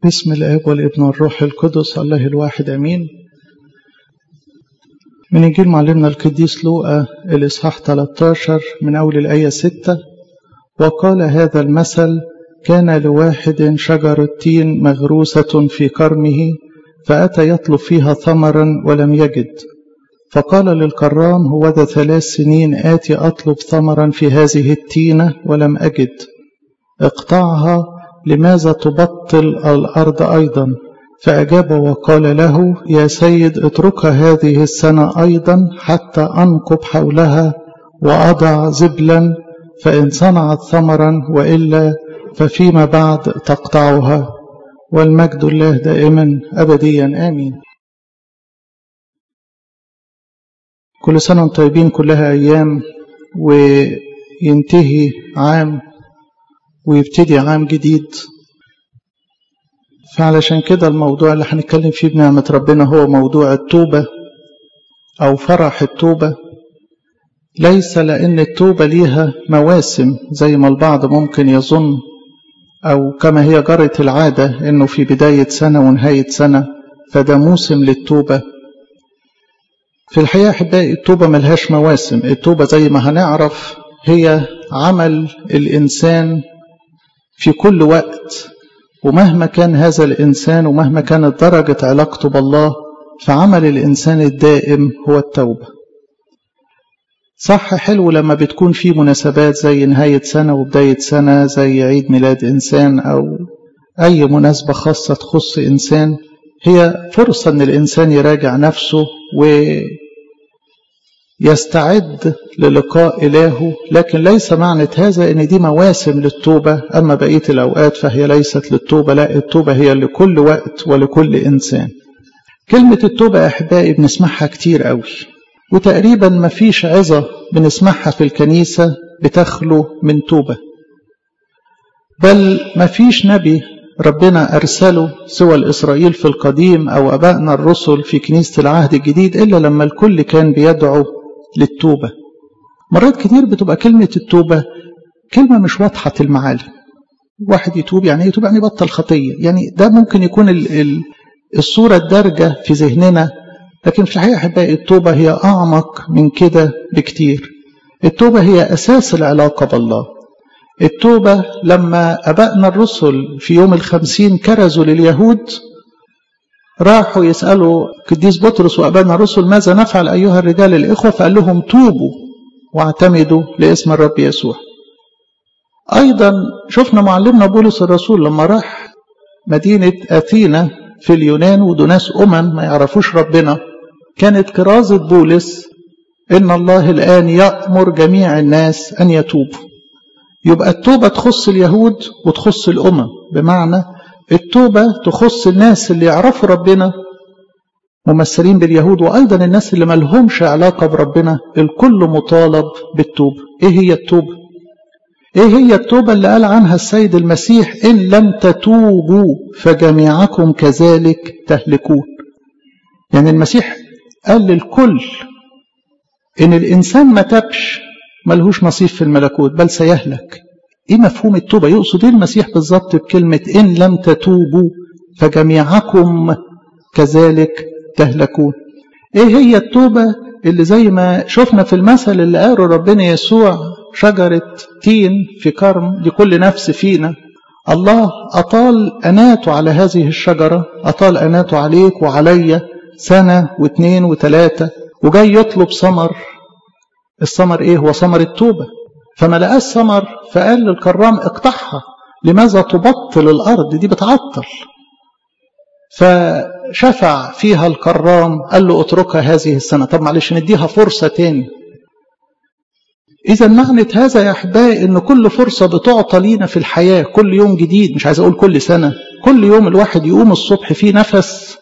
بسم الاب والابن والروح القدس الله الواحد امين من انجيل معلمنا القديس لوقا الاصحاح 13 من اول الايه 6 وقال هذا المثل كان لواحد شجرة تين مغروسة في كرمه فأتى يطلب فيها ثمرا ولم يجد فقال للكرام هو ذا ثلاث سنين آتي أطلب ثمرا في هذه التينة ولم أجد اقطعها لماذا تبطل الأرض أيضا فأجاب وقال له يا سيد اتركها هذه السنة أيضا حتى أنقب حولها وأضع زبلا فإن صنعت ثمرا وإلا ففيما بعد تقطعها والمجد الله دائما أبديا آمين كل سنة وانتم طيبين كلها أيام وينتهي عام ويبتدي عام جديد فعلشان كده الموضوع اللي هنتكلم فيه بنعمة ربنا هو موضوع التوبة أو فرح التوبة ليس لأن التوبة ليها مواسم زي ما البعض ممكن يظن أو كما هي جرت العادة إنه في بداية سنة ونهاية سنة فده موسم للتوبة في الحقيقة أحبائي التوبة ملهاش مواسم التوبة زي ما هنعرف هي عمل الإنسان في كل وقت ومهما كان هذا الإنسان ومهما كانت درجة علاقته بالله فعمل الإنسان الدائم هو التوبة صح حلو لما بتكون في مناسبات زي نهاية سنة وبداية سنة زي عيد ميلاد إنسان أو أي مناسبة خاصة تخص إنسان هي فرصة أن الإنسان يراجع نفسه ويستعد للقاء إلهه لكن ليس معنى هذا أن دي مواسم للتوبة أما بقية الأوقات فهي ليست للتوبة لا التوبة هي لكل وقت ولكل إنسان كلمة التوبة يا أحبائي بنسمعها كتير قوي وتقريبا ما فيش عظة بنسمعها في الكنيسة بتخلو من توبة بل ما فيش نبي ربنا أرسله سوى الإسرائيل في القديم أو أبائنا الرسل في كنيسة العهد الجديد إلا لما الكل كان بيدعو للتوبة مرات كتير بتبقى كلمة التوبة كلمة مش واضحة المعالم واحد يتوب يعني يتوب يعني يبطل خطية يعني ده ممكن يكون ال ال الصورة الدارجة في ذهننا لكن في الحقيقة أحبائي التوبة هي أعمق من كده بكتير التوبة هي أساس العلاقة بالله التوبة لما أبائنا الرسل في يوم الخمسين كرزوا لليهود راحوا يسألوا قديس بطرس وأبائنا الرسل ماذا نفعل أيها الرجال الإخوة فقال لهم توبوا واعتمدوا لاسم الرب يسوع أيضا شفنا معلمنا بولس الرسول لما راح مدينة أثينا في اليونان ودول ناس أمم ما يعرفوش ربنا كانت كرازة بولس إن الله الآن يأمر جميع الناس أن يتوبوا يبقى التوبة تخص اليهود وتخص الأمم بمعنى التوبة تخص الناس اللي يعرفوا ربنا ممثلين باليهود وأيضا الناس اللي ملهمش علاقة بربنا الكل مطالب بالتوبة إيه هي التوبة؟ إيه هي التوبة اللي قال عنها السيد المسيح إن لم تتوبوا فجميعكم كذلك تهلكون يعني المسيح قال للكل إن الإنسان ما تبش ملهوش نصيب في الملكوت بل سيهلك ايه مفهوم التوبة يقصد ايه المسيح بالظبط بكلمة ان لم تتوبوا فجميعكم كذلك تهلكون ايه هي التوبة اللي زي ما شفنا في المثل اللي قاله ربنا يسوع شجرة تين في كرم لكل نفس فينا الله أطال أناته على هذه الشجرة أطال أناته عليك وعليا سنة واثنين وثلاثة وجاي يطلب ثمر الثمر ايه هو ثمر التوبة فما لقاش ثمر فقال للكرام اقطعها لماذا تبطل الارض دي بتعطل فشفع فيها الكرام قال له اتركها هذه السنة طب معلش نديها فرصة تاني إذا معنى هذا يا أحبائي إن كل فرصة بتعطى لينا في الحياة كل يوم جديد مش عايز أقول كل سنة كل يوم الواحد يقوم الصبح فيه نفس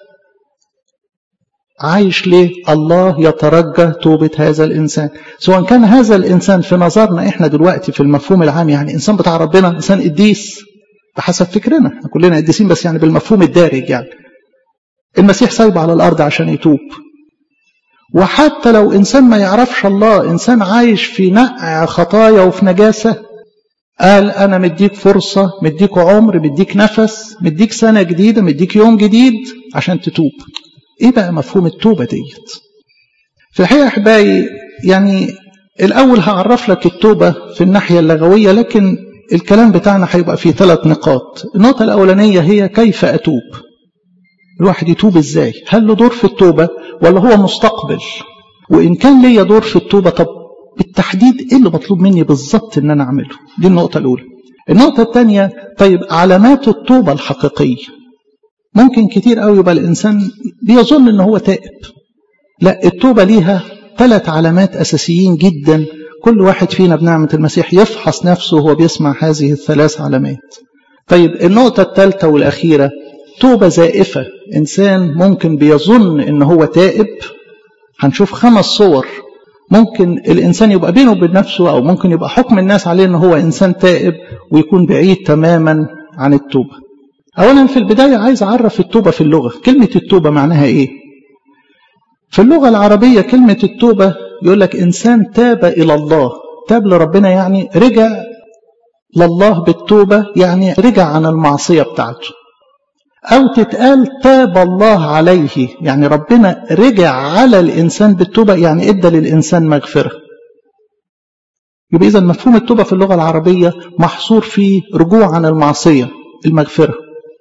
عايش ليه الله يترجى توبة هذا الإنسان سواء كان هذا الإنسان في نظرنا إحنا دلوقتي في المفهوم العام يعني إنسان بتاع ربنا إنسان قديس بحسب فكرنا احنا كلنا قديسين بس يعني بالمفهوم الدارج يعني المسيح سايبه على الأرض عشان يتوب وحتى لو إنسان ما يعرفش الله إنسان عايش في نقع خطايا وفي نجاسة قال أنا مديك فرصة مديك عمر مديك نفس مديك سنة جديدة مديك يوم جديد عشان تتوب إيه بقى مفهوم التوبة ديت في الحقيقة أحبائي يعني الأول هعرف لك التوبة في الناحية اللغوية لكن الكلام بتاعنا هيبقى فيه ثلاث نقاط النقطة الأولانية هي كيف أتوب الواحد يتوب إزاي هل له دور في التوبة ولا هو مستقبل وإن كان ليا دور في التوبة طب بالتحديد إيه اللي مطلوب مني بالظبط إن أنا أعمله دي النقطة الأولى النقطة الثانية طيب علامات التوبة الحقيقية ممكن كتير قوي يبقى الإنسان بيظن إن هو تائب لا التوبة ليها ثلاث علامات أساسيين جدا كل واحد فينا بنعمة المسيح يفحص نفسه وهو بيسمع هذه الثلاث علامات طيب النقطة الثالثة والأخيرة توبة زائفة إنسان ممكن بيظن إن هو تائب هنشوف خمس صور ممكن الإنسان يبقى بينه وبين نفسه أو ممكن يبقى حكم الناس عليه إن هو إنسان تائب ويكون بعيد تماما عن التوبة أولا في البداية عايز أعرف التوبة في اللغة كلمة التوبة معناها إيه في اللغة العربية كلمة التوبة يقول لك إنسان تاب إلى الله تاب لربنا يعني رجع لله بالتوبة يعني رجع عن المعصية بتاعته أو تتقال تاب الله عليه يعني ربنا رجع على الإنسان بالتوبة يعني إدى للإنسان مغفرة يبقى إذا مفهوم التوبة في اللغة العربية محصور في رجوع عن المعصية المغفرة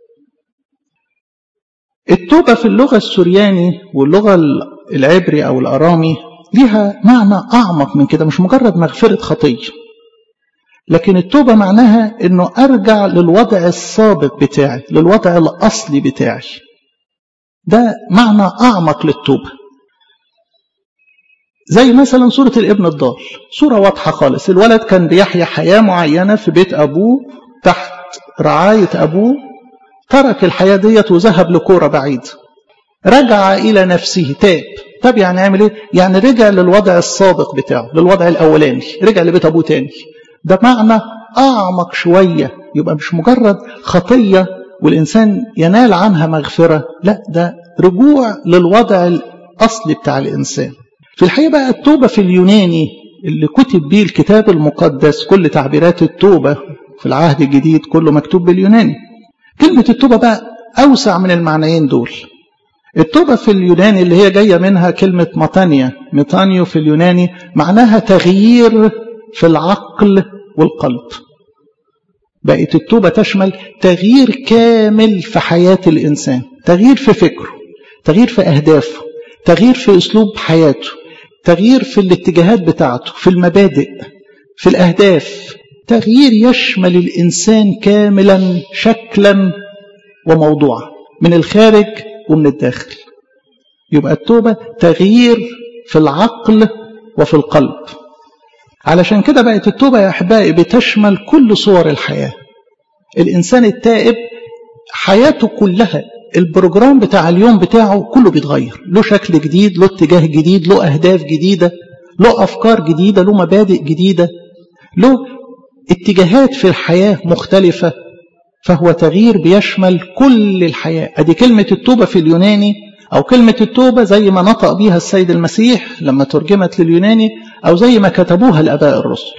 التوبة في اللغة السورياني واللغة العبري أو الأرامي ليها معنى أعمق من كده مش مجرد مغفرة خطية لكن التوبة معناها أنه أرجع للوضع السابق بتاعي للوضع الأصلي بتاعي ده معنى أعمق للتوبة زي مثلا سورة الابن الضال صورة واضحة خالص الولد كان بيحيا حياة معينة في بيت أبوه تحت رعاية أبوه ترك الحياة ديت وذهب لكورة بعيد رجع إلى نفسه تاب طب يعني عمل إيه؟ يعني رجع للوضع السابق بتاعه للوضع الأولاني رجع لبيت أبوه تاني ده معنى أعمق شوية يبقى مش مجرد خطية والإنسان ينال عنها مغفرة لا ده رجوع للوضع الأصلي بتاع الإنسان في الحقيقة بقى التوبة في اليوناني اللي كتب به الكتاب المقدس كل تعبيرات التوبة في العهد الجديد كله مكتوب باليوناني كلمة التوبة بقى أوسع من المعنيين دول التوبة في اليوناني اللي هي جاية منها كلمة ماتانيا ميتانيو في اليوناني معناها تغيير في العقل والقلب بقت التوبة تشمل تغيير كامل في حياة الإنسان تغيير في فكره تغيير في أهدافه تغيير في أسلوب حياته تغيير في الاتجاهات بتاعته في المبادئ في الأهداف تغيير يشمل الإنسان كاملا شكلا وموضوعا من الخارج ومن الداخل يبقى التوبة تغيير في العقل وفي القلب علشان كده بقت التوبة يا أحبائي بتشمل كل صور الحياة الإنسان التائب حياته كلها البروجرام بتاع اليوم بتاعه كله بيتغير له شكل جديد له اتجاه جديد له أهداف جديدة له أفكار جديدة له مبادئ جديدة له اتجاهات في الحياة مختلفة فهو تغيير بيشمل كل الحياة أدي كلمة التوبة في اليوناني أو كلمة التوبة زي ما نطق بيها السيد المسيح لما ترجمت لليوناني أو زي ما كتبوها الآباء الرسل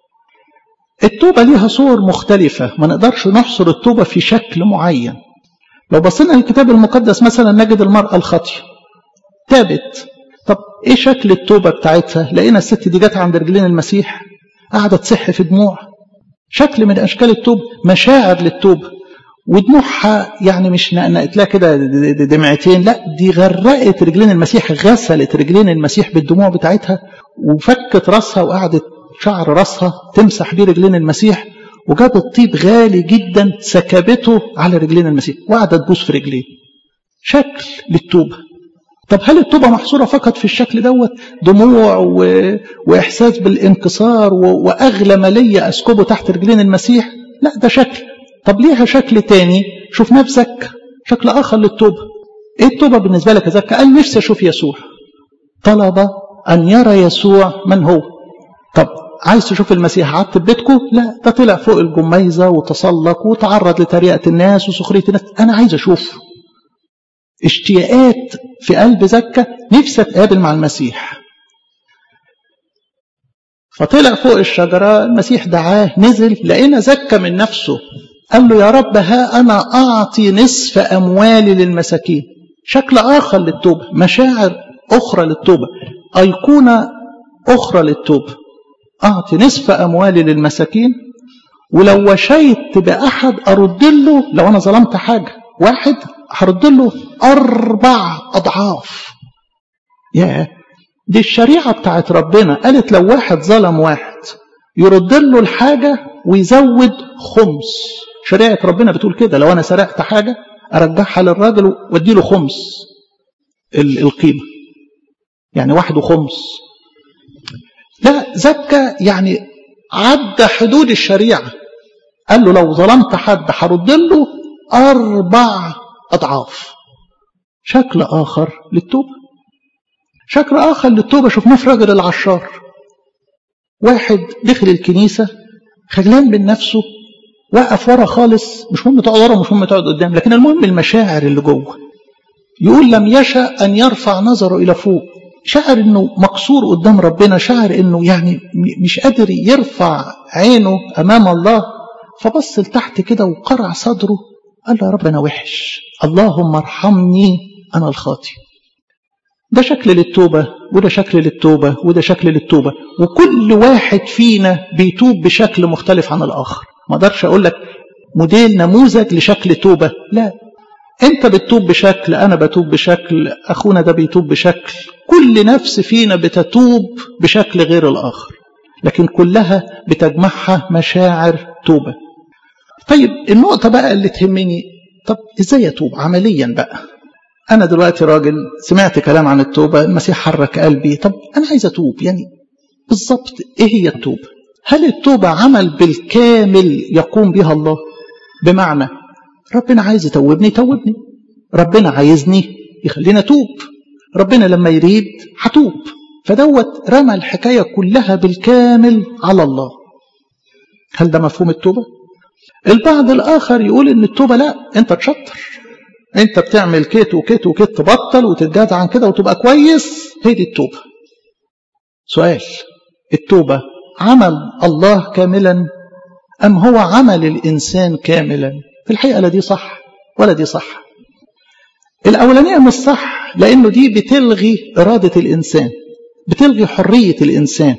التوبة ليها صور مختلفة ما نقدرش نحصر التوبة في شكل معين لو بصينا الكتاب المقدس مثلا نجد المرأة الخاطية تابت طب ايه شكل التوبة بتاعتها لقينا الست دي جت عند رجلين المسيح قاعدة تصح في دموع شكل من أشكال التوبة مشاعر للتوبة ودموعها يعني مش نقنقت لها كده دمعتين لا دي غرقت رجلين المسيح غسلت رجلين المسيح بالدموع بتاعتها وفكت راسها وقعدت شعر راسها تمسح بيه رجلين المسيح وجابت طيب غالي جدا سكبته على رجلين المسيح وقعدت تبوس في رجليه شكل للتوبة طب هل التوبة محصورة فقط في الشكل دوت دموع و... وإحساس بالانكسار و... وأغلى ما ليا أسكبه تحت رجلين المسيح لا ده شكل طب ليها شكل تاني شوف نفسك شكل آخر للتوبة إيه التوبة بالنسبة لك يا زكا قال نفسي أشوف يسوع طلب أن يرى يسوع من هو طب عايز تشوف المسيح قعدت بيتكم لا ده طلع فوق الجميزة وتسلق وتعرض لتريقة الناس وسخرية الناس أنا عايز أشوفه اشتياقات في قلب زكا نفسي اتقابل مع المسيح فطلع فوق الشجرة المسيح دعاه نزل لقينا زكى من نفسه قال له يا رب ها أنا أعطي نصف أموالي للمساكين شكل آخر للتوبة مشاعر أخرى للتوبة أيقونة أخرى للتوبة أعطي نصف أموالي للمساكين ولو وشيت بأحد أرد له لو أنا ظلمت حاجة واحد هرد له أربع أضعاف يا دي الشريعة بتاعت ربنا قالت لو واحد ظلم واحد يرد له الحاجة ويزود خمس شريعة ربنا بتقول كده لو أنا سرقت حاجة أرجعها للراجل وادي له خمس القيمة يعني واحد وخمس لا زكى يعني عدى حدود الشريعة قال له لو ظلمت حد هرد له أربع أضعاف شكل آخر للتوبة شكل آخر للتوبة شفناه في راجل العشار واحد دخل الكنيسة خجلان من نفسه وقف ورا خالص مش مهم تقعد ورا مش مهم تقعد قدام لكن المهم المشاعر اللي جوه يقول لم يشأ أن يرفع نظره إلى فوق شعر انه مكسور قدام ربنا شعر انه يعني مش قادر يرفع عينه امام الله فبص لتحت كده وقرع صدره قال له يا رب انا وحش اللهم ارحمني انا الخاطي ده شكل للتوبة وده شكل للتوبة وده شكل للتوبة وكل واحد فينا بيتوب بشكل مختلف عن الآخر ما اقدرش أقول لك موديل نموذج لشكل توبة لا انت بتتوب بشكل انا بتوب بشكل اخونا ده بيتوب بشكل كل نفس فينا بتتوب بشكل غير الاخر لكن كلها بتجمعها مشاعر توبة طيب النقطة بقى اللي تهمني طب ازاي اتوب عمليا بقى انا دلوقتي راجل سمعت كلام عن التوبة المسيح حرك قلبي طب انا عايز اتوب يعني بالظبط ايه هي التوبة هل التوبة عمل بالكامل يقوم بها الله بمعنى ربنا عايز يتوبني يتوبني ربنا عايزني يخلينا توب ربنا لما يريد هتوب فدوت رمى الحكاية كلها بالكامل على الله هل ده مفهوم التوبة؟ البعض الآخر يقول إن التوبة لا أنت تشطر أنت بتعمل كيت وكيت وكيت تبطل وتتجاد عن كده وتبقى كويس هي دي التوبة سؤال التوبة عمل الله كاملا أم هو عمل الإنسان كاملا في الحقيقة لا دي صح ولا دي صح الأولانية مش صح لأنه دي بتلغي إرادة الإنسان بتلغي حرية الإنسان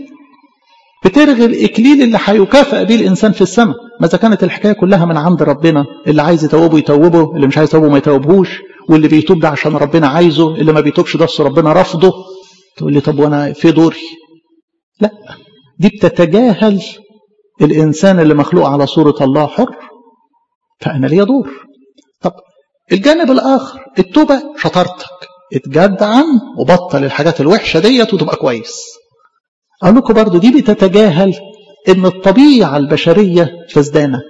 بتلغي الإكليل اللي هيكافئ به الإنسان في السماء ماذا كانت الحكاية كلها من عند ربنا اللي عايز يتوبه يتوبه اللي مش عايز يتوبه ما يتوبهوش واللي بيتوب ده عشان ربنا عايزه اللي ما بيتوبش ده ربنا رفضه تقول لي طب وانا في دوري لا دي بتتجاهل الإنسان اللي مخلوق على صورة الله حر فأنا ليا دور طب الجانب الآخر التوبة شطارتك اتجدعن وبطل الحاجات الوحشة ديت وتبقى كويس أقول لكم برضو دي بتتجاهل إن الطبيعة البشرية فسدانة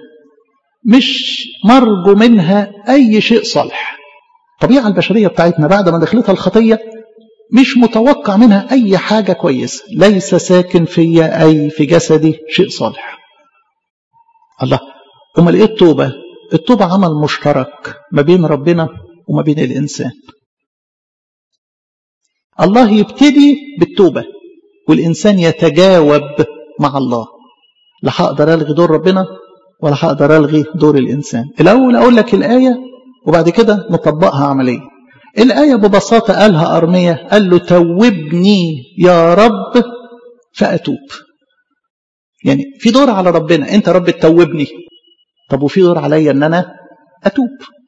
مش مرجو منها أي شيء صالح الطبيعة البشرية بتاعتنا بعد ما دخلتها الخطية مش متوقع منها أي حاجة كويسة ليس ساكن فيا أي في جسدي شيء صالح الله أمال إيه التوبة التوبة عمل مشترك ما بين ربنا وما بين الإنسان الله يبتدي بالتوبة والإنسان يتجاوب مع الله لا هقدر ألغي دور ربنا ولا هقدر ألغي دور الإنسان الأول أقول لك الآية وبعد كده نطبقها عمليا الآية ببساطة قالها أرمية قال له توبني يا رب فأتوب يعني في دور على ربنا أنت رب تتوبني طب وفي دور عليا أن أنا أتوب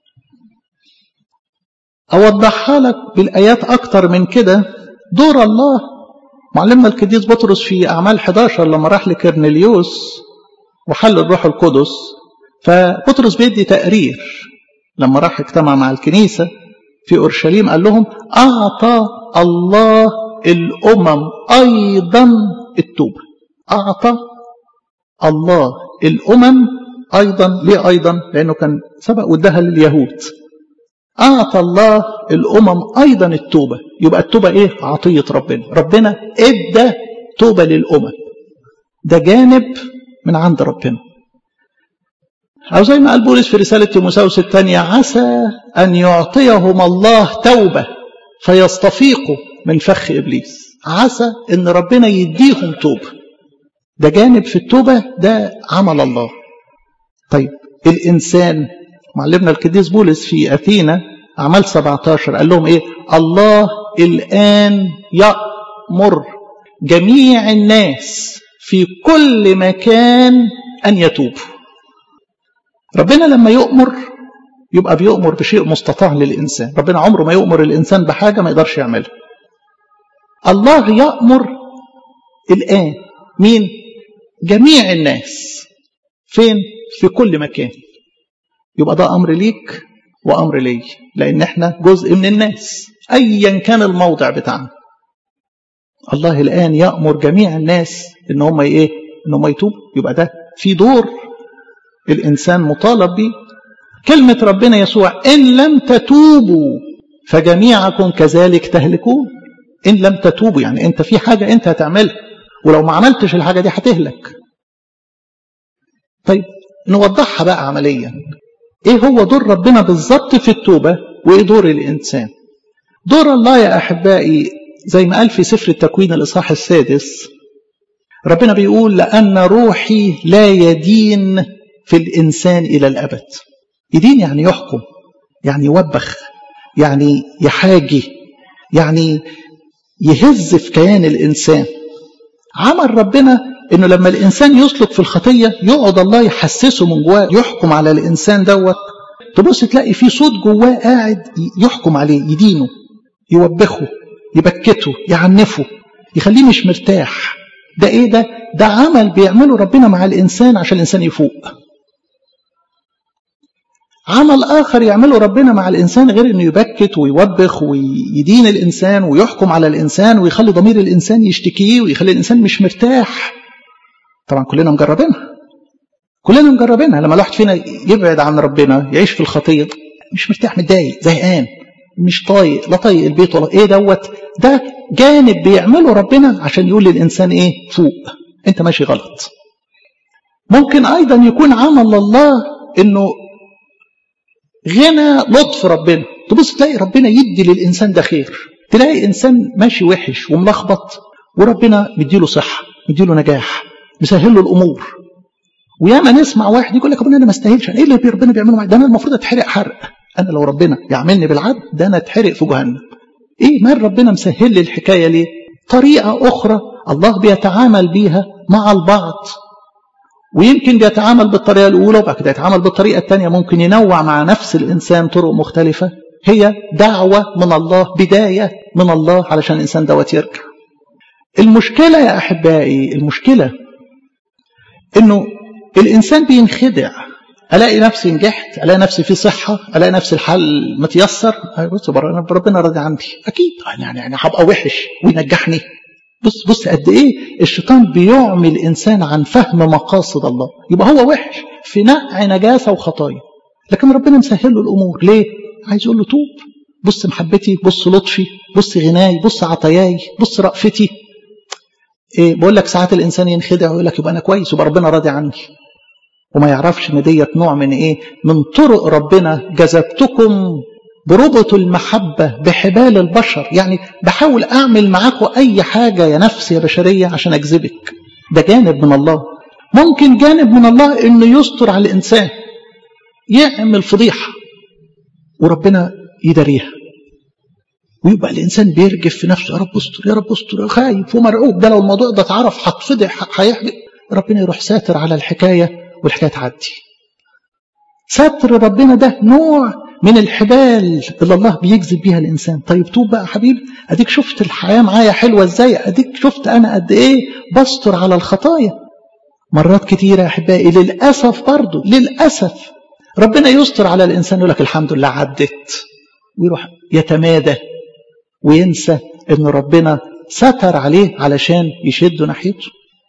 أوضحها لك بالآيات أكتر من كده دور الله معلمنا القديس بطرس في أعمال 11 لما راح لكرنليوس وحل الروح القدس فبطرس بيدي تقرير لما راح اجتمع مع الكنيسة في أورشليم قال لهم أعطى الله الأمم أيضا التوبة أعطى الله الأمم أيضا ليه أيضا لأنه كان سبق وادها لليهود أعطى الله الأمم أيضا التوبة يبقى التوبة إيه عطية ربنا ربنا إدى توبة للأمم ده جانب من عند ربنا أو زي ما قال بولس في رسالة تيموساوس الثانية عسى أن يعطيهم الله توبة فيستفيقوا من فخ إبليس عسى أن ربنا يديهم توبة ده جانب في التوبة ده عمل الله طيب الإنسان معلمنا القديس بولس في أثينا أعمال 17 قال لهم إيه الله الآن يأمر جميع الناس في كل مكان أن يتوبوا ربنا لما يؤمر يبقى بيؤمر بشيء مستطاع للإنسان ربنا عمره ما يؤمر الإنسان بحاجة ما يقدرش يعملها الله يأمر الآن مين جميع الناس فين في كل مكان يبقى ده أمر ليك وأمر لي لأن احنا جزء من الناس أيا كان الموضع بتاعنا الله الآن يأمر جميع الناس إن هم إيه إن هم يتوبوا يبقى ده في دور الإنسان مطالب به كلمة ربنا يسوع إن لم تتوبوا فجميعكم كذلك تهلكون إن لم تتوبوا يعني أنت في حاجة أنت هتعملها ولو ما عملتش الحاجة دي هتهلك طيب نوضحها بقى عمليا ايه هو دور ربنا بالظبط في التوبة وايه دور الانسان دور الله يا احبائي زي ما قال في سفر التكوين الاصحاح السادس ربنا بيقول لان روحي لا يدين في الانسان الى الابد يدين يعني يحكم يعني يوبخ يعني يحاجي يعني يهز في كيان الانسان عمل ربنا انه لما الانسان يسلك في الخطيه يقعد الله يحسسه من جواه يحكم على الانسان دوت تبص تلاقي في صوت جواه قاعد يحكم عليه يدينه يوبخه يبكته يعنفه يخليه مش مرتاح ده ايه ده ده عمل بيعمله ربنا مع الانسان عشان الانسان يفوق عمل آخر يعمله ربنا مع الإنسان غير أنه يبكت ويوبخ ويدين الإنسان ويحكم على الإنسان ويخلي ضمير الإنسان يشتكيه ويخلي الإنسان مش مرتاح طبعا كلنا مجربينها كلنا مجربينها لما الواحد فينا يبعد عن ربنا يعيش في الخطية مش مرتاح متضايق زهقان مش طايق لا طايق البيت ولا ايه دوت ده جانب بيعمله ربنا عشان يقول للإنسان ايه فوق انت ماشي غلط ممكن أيضا يكون عمل الله انه غنى لطف ربنا تبص تلاقي ربنا يدي للإنسان ده خير تلاقي إنسان ماشي وحش وملخبط وربنا مديله صحة مديله نجاح مسهل له الأمور وياما نسمع واحد يقول لك ابونا انا ما استاهلش ايه اللي ربنا بيعمله معايا ده انا المفروض اتحرق حرق انا لو ربنا يعملني بالعدل ده انا اتحرق في جهنم ايه مال ربنا مسهل لي الحكايه ليه طريقه اخرى الله بيتعامل بيها مع البعض ويمكن بيتعامل بالطريقة الأولى وبعد كده يتعامل بالطريقة الثانية ممكن ينوع مع نفس الإنسان طرق مختلفة هي دعوة من الله بداية من الله علشان الإنسان دوت يرجع المشكلة يا أحبائي المشكلة إنه الإنسان بينخدع ألاقي نفسي نجحت ألاقي نفسي في صحة ألاقي نفسي الحل متيسر بص ربنا راضي عني أكيد يعني يعني هبقى وحش وينجحني بص بص قد ايه الشيطان بيعمي الانسان عن فهم مقاصد الله يبقى هو وحش في نقع نجاسه وخطايا لكن ربنا مسهل له الامور ليه عايز يقول له توب بص محبتي بص لطفي بص غناي بص عطاياي بص رأفتي إيه بقول لك ساعات الانسان ينخدع ويقول لك يبقى انا كويس يبقى ربنا راضي عني وما يعرفش ان ديت نوع من ايه من طرق ربنا جذبتكم بربط المحبة بحبال البشر يعني بحاول أعمل معاكم أي حاجة يا نفس يا بشرية عشان أجذبك ده جانب من الله ممكن جانب من الله إنه يستر على الإنسان يعمل فضيحة وربنا يداريها ويبقى الإنسان بيرجف في نفسه يا رب استر يا رب استر خايف ومرعوب ده لو الموضوع ده اتعرف هتفضح هيحبط ربنا يروح ساتر على الحكاية والحكاية تعدي ستر ربنا ده نوع من الحبال اللي الله بيجذب بيها الانسان طيب توب بقى حبيبي اديك شفت الحياه معايا حلوه ازاي اديك شفت انا قد ايه بستر على الخطايا مرات كتيرة يا احبائي للاسف برضه للاسف ربنا يستر على الانسان يقول لك الحمد لله عدت ويروح يتمادى وينسى ان ربنا ستر عليه علشان يشده ناحيته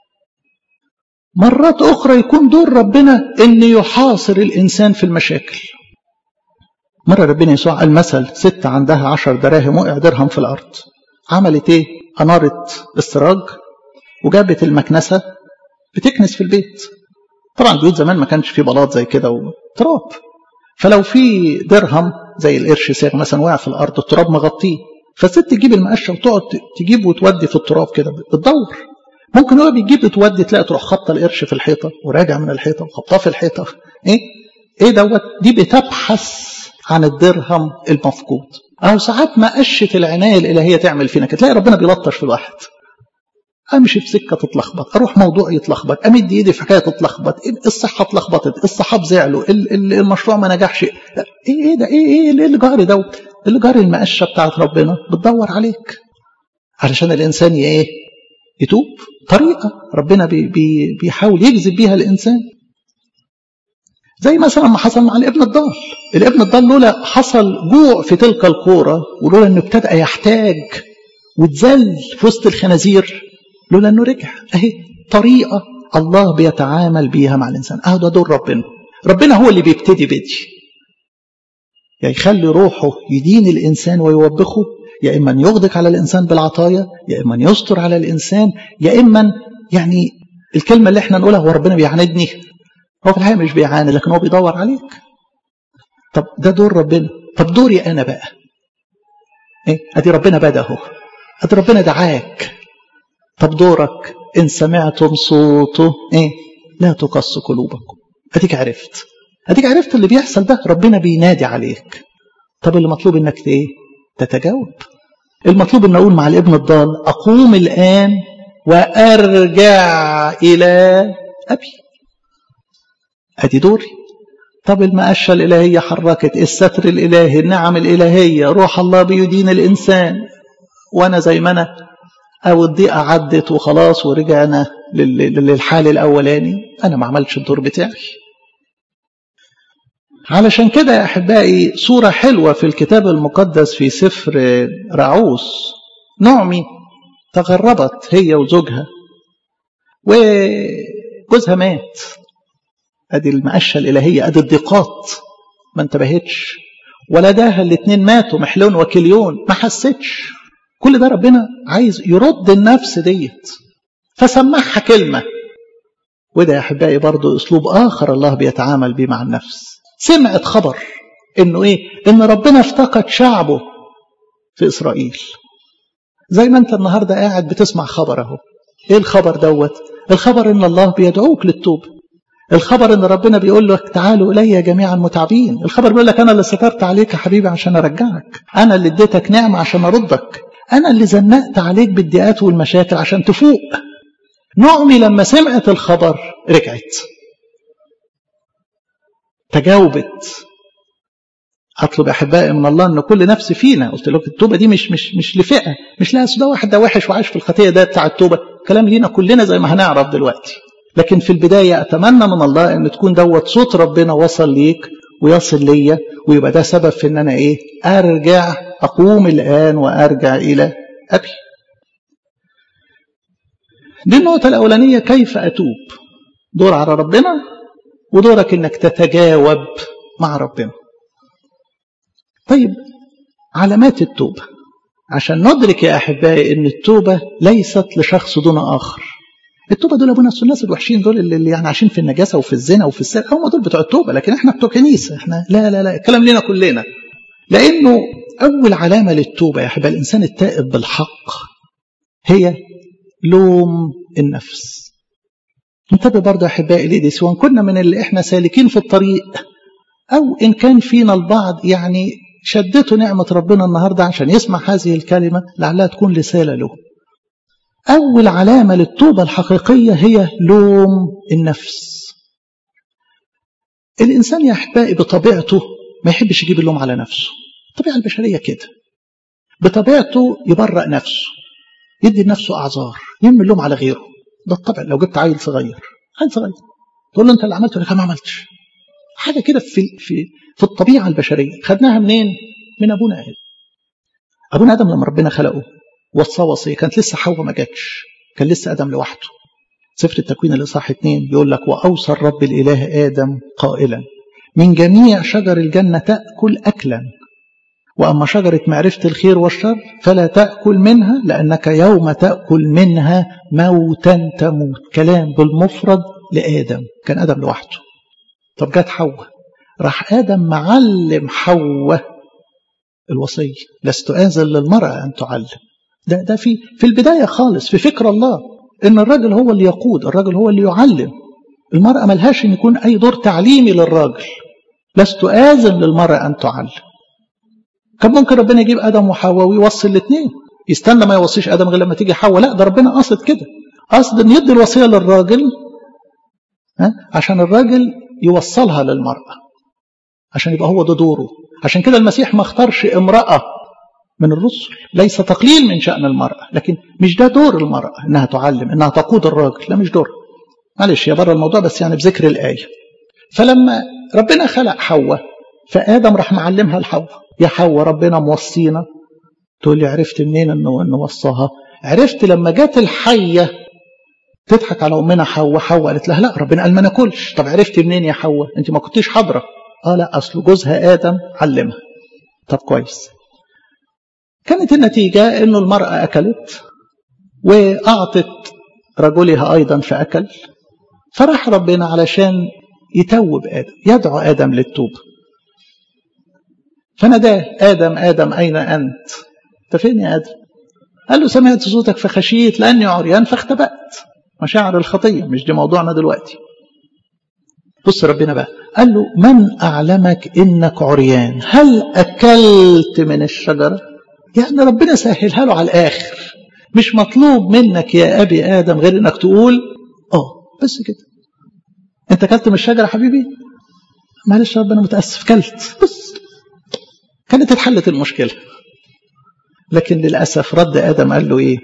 مرات اخرى يكون دور ربنا ان يحاصر الانسان في المشاكل مرة ربنا يسوع قال مثل ست عندها عشر دراهم وقع درهم في الأرض عملت إيه؟ أنارت السراج وجابت المكنسة بتكنس في البيت طبعا بيوت زمان ما كانش فيه بلاط زي كده وتراب فلو في درهم زي القرش ساغ مثلا وقع في الأرض التراب مغطيه فالست تجيب المقشة وتقعد تجيب وتودي في التراب كده بتدور ممكن هو بيجيب تودي تلاقي تروح خبطه القرش في الحيطه وراجع من الحيطه وخبطاه في الحيطه ايه ايه دوت دي بتبحث عن الدرهم المفقود او ساعات ما قشة العنايه الالهيه تعمل فينا كده تلاقي ربنا بيلطش في الواحد امشي في سكه تتلخبط اروح موضوع يتلخبط امد ايدي في حكايه تتلخبط الصحه اتلخبطت الصحاب زعلوا المشروع ما نجحش ايه ايه ده ايه ايه اللي جاري دوت اللي جاري المقشه بتاعت ربنا بتدور عليك علشان الانسان ايه يتوب طريقه ربنا بي بي بيحاول يجذب بيها الانسان زي مثلا ما حصل مع الابن الضال الابن الضال لولا حصل جوع في تلك الكوره ولولا انه ابتدأ يحتاج واتذل في وسط الخنازير لولا انه رجع اهي طريقه الله بيتعامل بيها مع الانسان اهو ده دور ربنا ربنا هو اللي بيبتدي بدي يا يخلي روحه يدين الانسان ويوبخه يا اما يغدق على الانسان بالعطايا يا اما يستر على الانسان يا اما يعني الكلمه اللي احنا نقولها هو ربنا بيعاندني هو في الحقيقه مش بيعاند لكن هو بيدور عليك طب ده دور ربنا طب دوري انا بقى ايه ادي ربنا بدا اهو ادي ربنا دعاك طب دورك ان سمعتم صوته ايه لا تقص قلوبكم اديك عرفت اديك عرفت اللي بيحصل ده ربنا بينادي عليك طب اللي مطلوب انك ايه تتجاوب المطلوب ان اقول مع الابن الضال اقوم الان وارجع الى ابي ادي دوري طب المقشه الالهيه حركت الستر الالهي النعم الالهيه روح الله بيدين الانسان وانا زي ما انا او الضيقه عدت وخلاص ورجعنا للحال الاولاني انا ما عملتش الدور بتاعي علشان كده يا احبائي صوره حلوه في الكتاب المقدس في سفر رعوس نعمي تغربت هي وزوجها وجوزها مات ادي المقشه الالهيه ادي الضيقات ما انتبهتش ولداها الاثنين ماتوا محلون وكليون ما حستش كل ده ربنا عايز يرد النفس ديت فسمعها كلمه وده يا احبائي برضه اسلوب اخر الله بيتعامل بيه مع النفس سمعت خبر انه ايه ان ربنا افتقد شعبه في اسرائيل زي ما انت النهارده قاعد بتسمع خبر اهو ايه الخبر دوت الخبر ان الله بيدعوك للتوبه الخبر ان ربنا بيقول لك تعالوا الي جميعا متعبين الخبر بيقول لك انا اللي سترت عليك يا حبيبي عشان ارجعك انا اللي اديتك نعمه عشان اردك انا اللي زنقت عليك بالضيقات والمشاكل عشان تفوق نعمي لما سمعت الخبر رجعت تجاوبت اطلب احبائي من الله ان كل نفس فينا قلت لك التوبه دي مش مش مش لفئه مش لا ده واحد ده وحش وعايش في الخطيه ده بتاع التوبه كلام لينا كلنا زي ما هنعرف دلوقتي لكن في البدايه اتمنى من الله ان تكون دوت صوت ربنا وصل ليك ويصل ليا ويبقى ده سبب في ان انا ايه ارجع اقوم الان وارجع الى ابي دي النقطه الاولانيه كيف اتوب دور على ربنا ودورك انك تتجاوب مع ربنا طيب علامات التوبة عشان ندرك يا أحبائي أن التوبة ليست لشخص دون آخر التوبة دول أبونا الناس الوحشين دول اللي يعني عايشين في النجاسة وفي الزنا وفي السرقة هم دول بتوع التوبة لكن احنا بتوع كنيسة احنا لا لا لا الكلام لنا كلنا لأنه أول علامة للتوبة يا أحبائي الإنسان التائب بالحق هي لوم النفس انتبه برضه يا أحبائي ليه دي سواء كنا من اللي احنا سالكين في الطريق أو إن كان فينا البعض يعني شدته نعمة ربنا النهاردة عشان يسمع هذه الكلمة لعلها تكون رسالة له أول علامة للتوبة الحقيقية هي لوم النفس الإنسان يا أحبائي بطبيعته ما يحبش يجيب اللوم على نفسه الطبيعة البشرية كده بطبيعته يبرأ نفسه يدي لنفسه أعذار يرمي اللوم على غيره ده الطبع لو جبت عيل صغير عيل صغير تقول له أنت اللي عملته أنا ما عملتش حاجة كده في في في الطبيعة البشرية خدناها منين؟ من أبونا آدم أبونا آدم لما ربنا خلقه وصاه وصية كانت لسه حواء ما جاتش كان لسه آدم لوحده سفر التكوين الإصحاح 2 بيقول لك وأوصى الرب الإله آدم قائلا من جميع شجر الجنة تأكل أكلا وأما شجرة معرفة الخير والشر فلا تأكل منها لأنك يوم تأكل منها موتا تموت كلام بالمفرد لآدم كان آدم لوحده طب جت حواء راح آدم معلم حواء الوصية لست آذن للمرأة أن تعلم ده ده في في البداية خالص في فكر الله ان الراجل هو اللي يقود الراجل هو اللي يعلم المرأة ملهاش ان يكون اي دور تعليمي للراجل لست آذن للمرأة ان تعلم كان ممكن ربنا يجيب ادم وحواء ويوصي الاثنين يستنى ما يوصيش ادم غير لما تيجي حواء لا ده ربنا قصد كده قصد ان يدي الوصيه للراجل ها عشان الراجل يوصلها للمراه عشان يبقى هو ده دوره عشان كده المسيح ما اختارش امراه من الرسل ليس تقليل من شأن المرأة لكن مش ده دور المرأة إنها تعلم إنها تقود الراجل لا مش دور معلش يا بره الموضوع بس يعني بذكر الآية فلما ربنا خلق حواء فآدم راح معلمها لحواء يا حواء ربنا موصينا تقول لي عرفت منين انه انه وصاها عرفت لما جت الحيه تضحك على امنا حواء حواء قالت لها لا ربنا قال ما ناكلش طب عرفت منين يا حواء انت ما كنتيش حاضره اه لا اصل جوزها ادم علمها طب كويس كانت النتيجه انه المراه اكلت واعطت رجلها ايضا فاكل فراح ربنا علشان يتوب ادم يدعو ادم للتوبه فناداه ادم ادم اين انت انت فين يا ادم قال له سمعت صوتك فخشيت لاني عريان فاختبأت مشاعر الخطيه مش دي موضوعنا دلوقتي بص ربنا بقى قال له من اعلمك انك عريان هل اكلت من الشجره يعني ربنا سهلها له على الاخر مش مطلوب منك يا ابي ادم غير انك تقول اه بس كده انت اكلت من الشجره حبيبي معلش ربنا متاسف كلت بس كانت اتحلت المشكله لكن للأسف رد آدم قال له إيه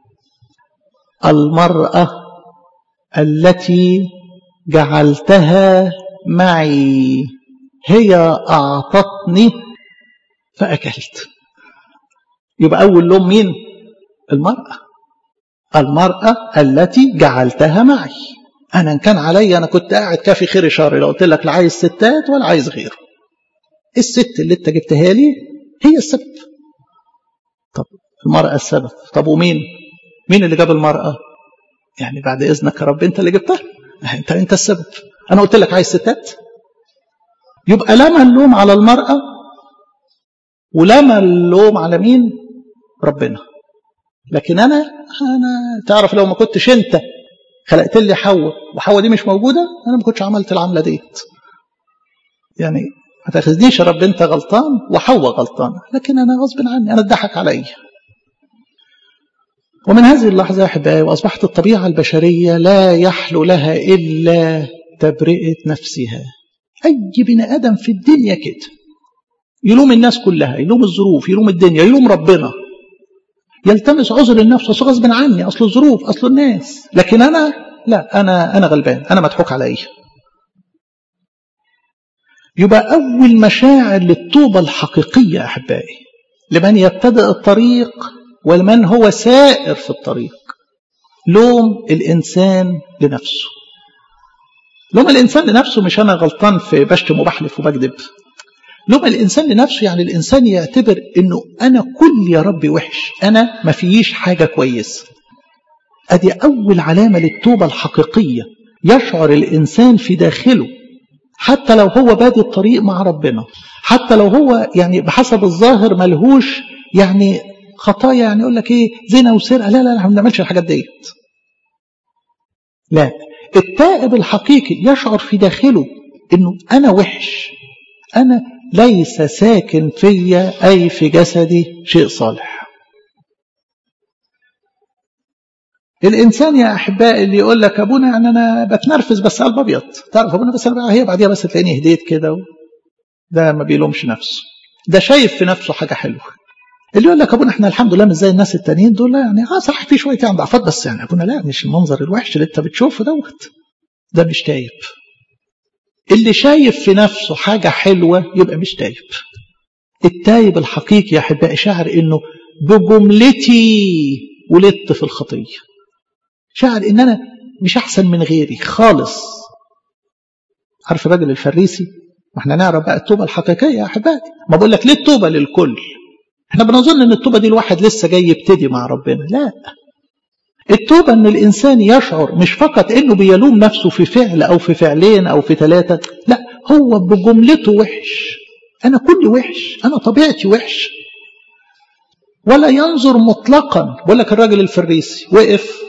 المرأة التي جعلتها معي هي أعطتني فأكلت يبقى أول لوم مين المرأة المرأة التي جعلتها معي أنا إن كان علي أنا كنت قاعد كافي خير شر لو قلت لك لا عايز ستات ولا عايز غيره الست اللي انت جبتها لي هي السبب طب المرأة السبب طب ومين مين اللي جاب المرأة يعني بعد إذنك يا رب أنت اللي جبتها أنت أنت السبب أنا قلت لك عايز ستات يبقى لما اللوم على المرأة ولما اللوم على مين ربنا لكن أنا أنا تعرف لو ما كنتش أنت خلقت لي حواء وحواء دي مش موجودة أنا ما كنتش عملت العملة ديت يعني ما تاخذنيش يا رب انت غلطان وحواء غلطان لكن انا غصب عني انا اتضحك علي ومن هذه اللحظة يا أحبائي وأصبحت الطبيعة البشرية لا يحلو لها إلا تبرئة نفسها أي بني آدم في الدنيا كده يلوم الناس كلها يلوم الظروف يلوم الدنيا يلوم ربنا يلتمس عذر النفس أصل غصب عني أصل الظروف أصل الناس لكن أنا لا أنا أنا غلبان أنا مضحوك عليا يبقى أول مشاعر للتوبة الحقيقية أحبائي لمن يبتدئ الطريق ولمن هو سائر في الطريق لوم الإنسان لنفسه لوم الإنسان لنفسه مش أنا غلطان في بشتم وبحلف وبكذب لوم الإنسان لنفسه يعني الإنسان يعتبر أنه أنا كل يا ربي وحش أنا ما فيش حاجة كويسة أدي أول علامة للتوبة الحقيقية يشعر الإنسان في داخله حتى لو هو بادي الطريق مع ربنا حتى لو هو يعني بحسب الظاهر ملهوش يعني خطايا يعني يقول لك ايه زنا وسرقه لا لا لا ما بنعملش الحاجات ديت لا التائب الحقيقي يشعر في داخله انه انا وحش انا ليس ساكن فيا اي في جسدي شيء صالح الانسان يا احبائي اللي يقول لك ابونا يعني انا بتنرفز بس قلب ابيض تعرف ابونا بس أنا هي بعديها بس تلاقيني هديت كده و... ده ما بيلومش نفسه ده شايف في نفسه حاجه حلوه اللي يقول لك ابونا احنا الحمد لله مش زي الناس التانيين دول لا يعني اه صح في شويه يعني ضعفات بس يعني ابونا لا مش المنظر الوحش اللي انت بتشوفه دوت ده مش تايب اللي شايف في نفسه حاجه حلوه يبقى مش تايب التايب الحقيقي يا احبائي شعر انه بجملتي ولدت في الخطيه شعر ان انا مش احسن من غيري خالص عارف الراجل الفريسي ما احنا نعرف بقى التوبه الحقيقيه يا احبائي ما بقول لك ليه التوبه للكل احنا بنظن ان التوبه دي الواحد لسه جاي يبتدي مع ربنا لا التوبه ان الانسان يشعر مش فقط انه بيلوم نفسه في فعل او في فعلين او في ثلاثه لا هو بجملته وحش انا كل وحش انا طبيعتي وحش ولا ينظر مطلقا بقول لك الراجل الفريسي وقف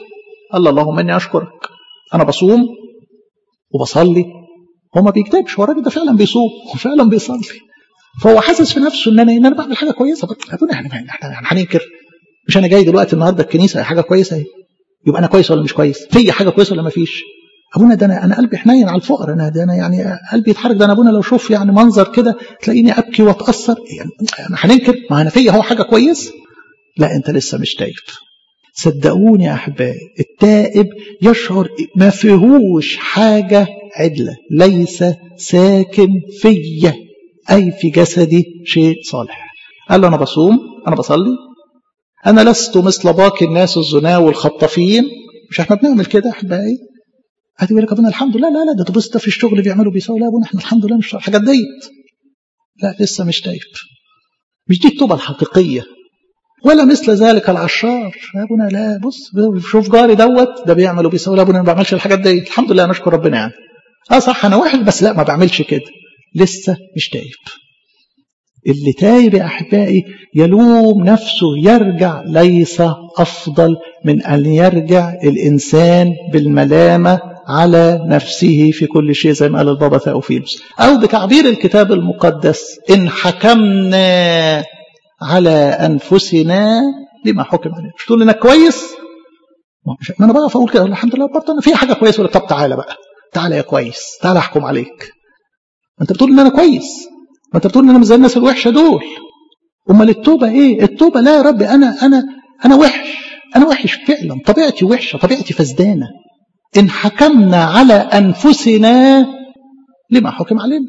الله اللهم اني اشكرك انا بصوم وبصلي هو ما بيكتبش هو الراجل ده فعلا بيصوم وفعلا بيصلي فهو حاسس في نفسه ان انا ان انا بعمل حاجه كويسه ابونا احنا احنا هننكر مش انا جاي دلوقتي النهارده الكنيسه حاجه كويسه اهي يبقى انا كويس ولا مش كويس في حاجه كويسه ولا ما فيش ابونا ده انا انا قلبي حنين على الفقر انا ده انا يعني قلبي يتحرك ده انا ابونا لو شوف يعني منظر كده تلاقيني ابكي واتاثر يعني انا هننكر ما انا فيا هو حاجه كويس لا انت لسه مش تايب صدقوني يا احبائي التائب يشعر ما فيهوش حاجه عدله ليس ساكن فيا اي في جسدي شيء صالح قال له انا بصوم انا بصلي انا لست مثل باقي الناس الزنا والخطافين مش احنا بنعمل كده احبائي هتيجي يقول لك ابونا الحمد لله لا لا ده تبص ده في الشغل بيعملوا بيسووا لا ابونا احنا الحمد لله مش الحاجات ديت لا لسه مش تايب مش دي التوبه الحقيقيه ولا مثل ذلك العشار يا ابونا لا بص شوف جاري دوت ده بيعمل وبيسوي لا ابونا ما بعملش الحاجات دي الحمد لله نشكر ربنا يعني اه صح انا وحش بس لا ما بعملش كده لسه مش تايب اللي تايب يا احبائي يلوم نفسه يرجع ليس افضل من ان يرجع الانسان بالملامه على نفسه في كل شيء زي ما قال البابا ثاوفيلوس او بتعبير الكتاب المقدس ان حكمنا على انفسنا لما حكم علينا مش تقول لنا كويس ما انا بقى اقول كده الحمد لله برضه انا في حاجه كويسه ولا طب تعالى بقى تعالى يا كويس تعالى احكم عليك ما انت بتقول ان انا كويس ما انت بتقول ان انا مش زي الناس الوحشه دول امال التوبه ايه التوبه لا يا رب انا انا انا وحش انا وحش فعلا طبيعتي وحشه طبيعتي فسدانه ان حكمنا على انفسنا لما حكم علينا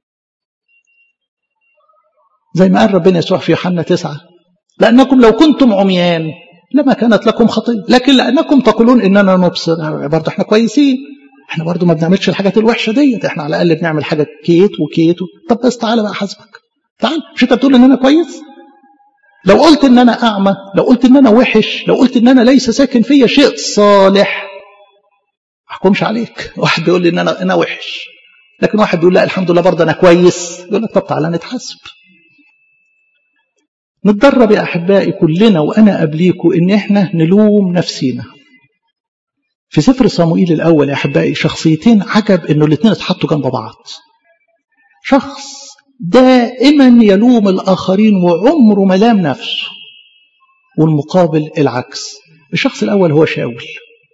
زي ما قال ربنا يسوع في يوحنا تسعة لأنكم لو كنتم عميان لما كانت لكم خطية لكن لأنكم تقولون إننا نبصر برضه احنا كويسين احنا برضه ما بنعملش الحاجات الوحشة ديت احنا على الأقل بنعمل حاجة كيت وكيت و... طب بس تعالى بقى حاسبك تعال مش انت بتقول ان انا كويس لو قلت ان انا اعمى لو قلت ان انا وحش لو قلت ان انا ليس ساكن فيا شيء صالح ما احكمش عليك واحد بيقول لي ان انا انا وحش لكن واحد بيقول لا الحمد لله برضه انا كويس يقول لك طب تعالى نتحاسب نتدرب يا احبائي كلنا وانا قبليكم ان احنا نلوم نفسينا في سفر صموئيل الاول يا احبائي شخصيتين عجب انه الاثنين اتحطوا جنب بعض شخص دائما يلوم الاخرين وعمره ما لام نفسه والمقابل العكس الشخص الاول هو شاول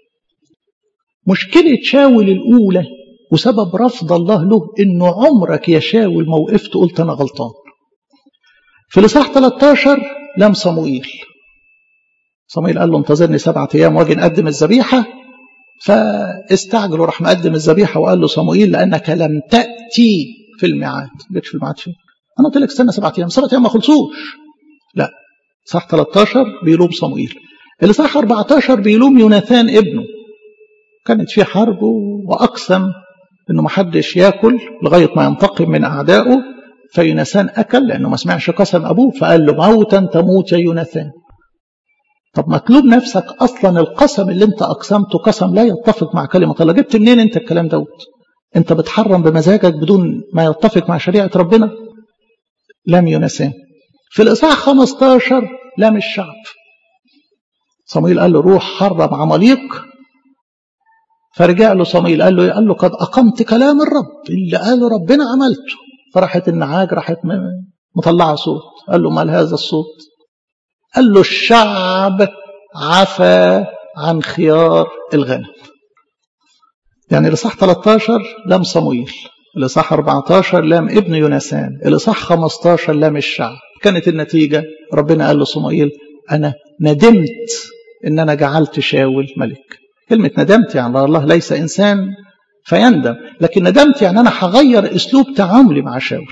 مشكله شاول الاولى وسبب رفض الله له انه عمرك يا شاول ما وقفت قلت انا غلطان في الإصحاح 13 لم صموئيل صموئيل قال له انتظرني سبعة أيام واجي نقدم الذبيحة فاستعجل وراح مقدم الذبيحة وقال له صموئيل لأنك لم تأتي في الميعاد ما في الميعاد فين أنا قلت لك استنى سبعة أيام سبعة أيام ما خلصوش لا صح 13 بيلوم صموئيل الإصحاح 14 بيلوم يوناثان ابنه كانت في حرب وأقسم إنه محدش ياكل لغاية ما ينتقم من أعدائه فيوناثان أكل لأنه ما سمعش قسم أبوه فقال له موتا تموت يا يوناثان طب ما تلوم نفسك أصلا القسم اللي أنت أقسمته قسم لا يتفق مع كلمة الله جبت منين أنت الكلام دوت أنت بتحرم بمزاجك بدون ما يتفق مع شريعة ربنا لم يوناثان في الإصحاح 15 لم الشعب صمويل قال له روح حرم عماليق فرجع له صمويل قال له قال له قد أقمت كلام الرب اللي قاله ربنا عملته فراحت النعاج راحت مطلعه صوت قال له مال هذا الصوت قال له الشعب عفى عن خيار الغنم يعني الإصحاح 13 لم صمويل الإصحاح 14 لم ابن يونسان الإصحاح 15 لم الشعب كانت النتيجة ربنا قال لصموئيل أنا ندمت إن أنا جعلت شاول ملك كلمة ندمت يعني الله ليس إنسان فيندم لكن ندمت يعني أنا هغير أسلوب تعاملي مع شاول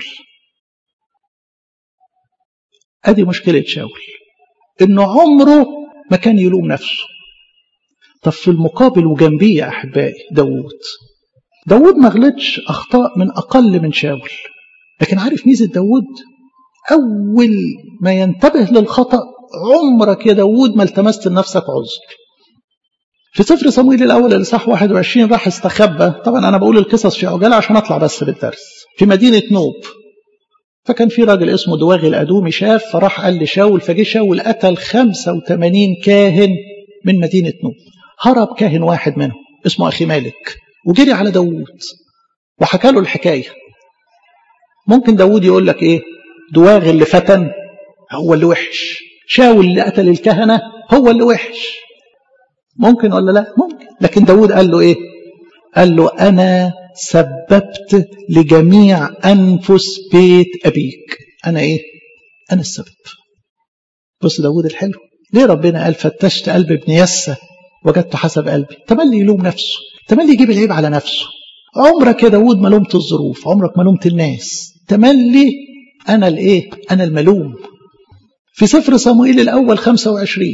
أدي مشكلة شاول إنه عمره ما كان يلوم نفسه طب في المقابل وجنبيه يا أحبائي داوود داوود ما غلطش أخطاء من أقل من شاول لكن عارف ميزة داوود أول ما ينتبه للخطأ عمرك يا داوود ما التمست لنفسك عذر في سفر صمويل الأول الإصحاح 21 راح استخبى طبعا أنا بقول القصص في عجالة عشان أطلع بس بالدرس في مدينة نوب فكان في راجل اسمه دواغي الأدومي شاف فراح قال لشاول فجه شاول قتل 85 كاهن من مدينة نوب هرب كاهن واحد منهم اسمه أخي مالك وجري على داوود وحكى له الحكاية ممكن داوود يقول لك إيه دواغ اللي فتن هو اللي وحش شاول اللي قتل الكهنة هو اللي وحش ممكن ولا لا ممكن لكن داود قال له ايه قال له انا سببت لجميع انفس بيت ابيك انا ايه انا السبب بص داود الحلو ليه ربنا قال فتشت قلب ابن يسى وجدته حسب قلبي تملي يلوم نفسه تملي يجيب العيب على نفسه عمرك يا داود ما لومت الظروف عمرك ما لومت الناس تملي انا الايه انا الملوم في سفر صموئيل الأول 25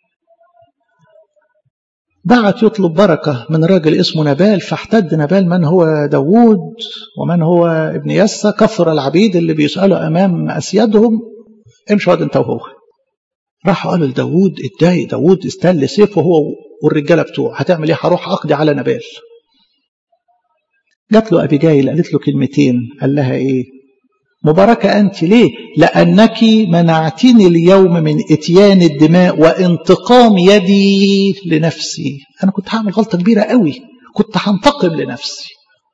بعت يطلب بركة من راجل اسمه نبال فاحتد نبال من هو داوود ومن هو ابن يسى كثر العبيد اللي بيسألوا أمام أسيادهم امشوا انت وهو راح قالوا لداوود اتضايق داوود استل سيفه هو والرجالة بتوعه هتعمل ايه هروح أقضي على نبال جات له أبيجايل قالت له كلمتين قال لها ايه مباركة أنت ليه؟ لأنك منعتني اليوم من إتيان الدماء وانتقام يدي لنفسي أنا كنت هعمل غلطة كبيرة قوي كنت هنتقم لنفسي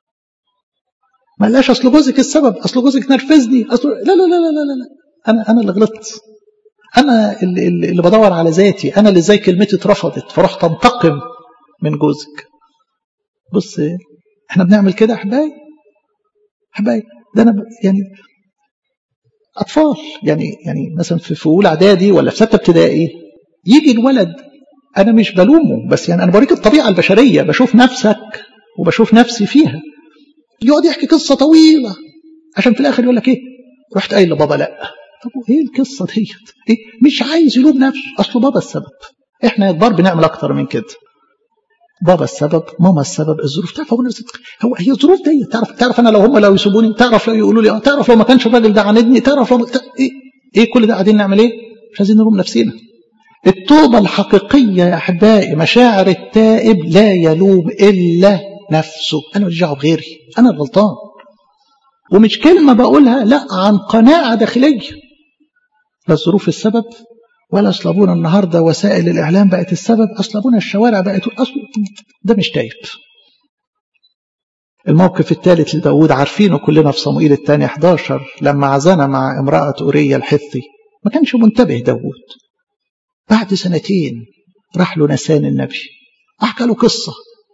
ما قالش أصل جوزك السبب أصل جوزك نرفزني أصل لا لا لا لا لا, لا. أنا أنا اللي غلطت أنا اللي, اللي بدور على ذاتي أنا اللي زي كلمتي اترفضت فرحت أنتقم من جوزك بص احنا بنعمل كده يا حبايبي حبايبي ده أنا يعني اطفال يعني يعني مثلا في في اولى اعدادي ولا في سته ابتدائي يجي الولد انا مش بلومه بس يعني انا بوريك الطبيعه البشريه بشوف نفسك وبشوف نفسي فيها يقعد يحكي قصه طويله عشان في الاخر يقول لك ايه رحت قايل لبابا لا طب ايه القصه ديت إيه؟ مش عايز يلوم نفسه اصله بابا السبب احنا كبار بنعمل اكتر من كده بابا السبب ماما السبب الظروف تعرف هو هو هي الظروف دي تعرف تعرف انا لو هم لو يسيبوني تعرف لو يقولوا لي تعرف لو ما كانش الراجل ده عاندني تعرف لو ايه ايه كل ده قاعدين نعمل ايه مش عايزين نلوم نفسنا التوبة الحقيقية يا أحبائي مشاعر التائب لا يلوم إلا نفسه أنا ماليش دعوة بغيري أنا الغلطان ومش كلمة بقولها لا عن قناعة داخلية لا الظروف السبب ولا اصل ابونا النهارده وسائل الاعلام بقت السبب اصل ابونا الشوارع بقت اصل ده مش تايب الموقف الثالث لداود عارفينه كلنا في صموئيل الثاني 11 لما عزنا مع امرأة أورية الحثي ما كانش منتبه داود بعد سنتين راح له نسان النبي أحكى له قصة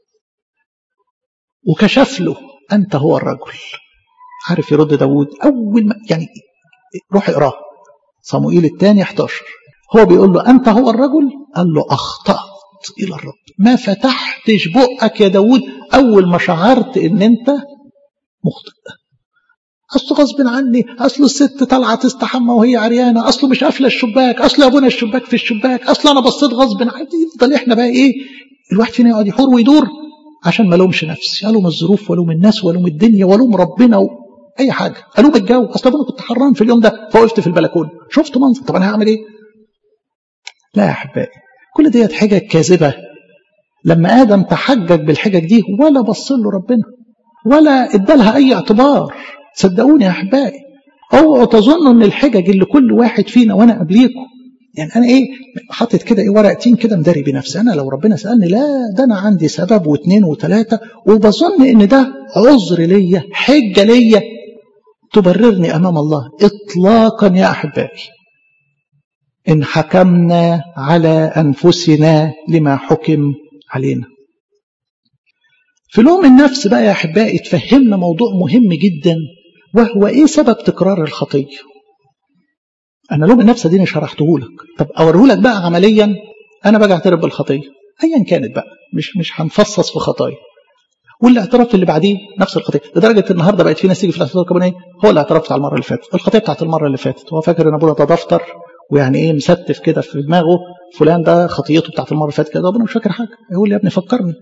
وكشف له أنت هو الرجل عارف يرد داود أول ما يعني روح اقراه صموئيل الثاني 11 هو بيقول له أنت هو الرجل قال له أخطأت إلى الرب ما فتحتش بقك يا داود أول ما شعرت إن أنت مخطئ أصله غصب عني أصله الست طالعة تستحمى وهي عريانة أصله مش قافلة الشباك أصله أبونا الشباك في الشباك أصله أنا بصيت غصب عني يفضل إحنا بقى إيه الواحد فينا يقعد يحور ويدور عشان ما لومش نفسي ألوم الظروف ولوم الناس ولوم الدنيا ولوم ربنا و... أي حاجة ألوم الجو أصل أنا كنت حران في اليوم ده فوقفت في البلكونة شفت منظر طب أنا هعمل إيه لا يا أحبائي كل ديت حجج كاذبة لما آدم تحجج بالحجج دي ولا بص له ربنا ولا ادالها أي اعتبار صدقوني يا أحبائي اوعوا تظنوا ان الحجج اللي كل واحد فينا وانا قبليكم يعني انا ايه حاطط كده ايه ورقتين كده مداري بنفسي انا لو ربنا سالني لا ده انا عندي سبب واثنين وثلاثه وبظن ان ده عذر ليا حجه ليا تبررني امام الله اطلاقا يا احبائي ان حكمنا على انفسنا لما حكم علينا في لوم النفس بقى يا احبائي تفهمنا موضوع مهم جدا وهو ايه سبب تكرار الخطيه انا لوم النفس دي شرحته لك طب اوريه لك بقى عمليا انا باجي اعترف بالخطيه ايا كانت بقى مش مش هنفصص في خطايا والاعتراف اللي بعديه نفس الخطيه لدرجه النهارده بقت في ناس تيجي في الاعتراف الكبراني هو الاعتراف بتاع المره اللي فاتت الخطيه بتاعت المره اللي فاتت هو فاكر ان ابونا ده دفتر ويعني ايه مستف كده في دماغه فلان ده خطيته بتاعت المره اللي فاتت كده ابونا مش فاكر حاجه يقول لي يا ابني فكرني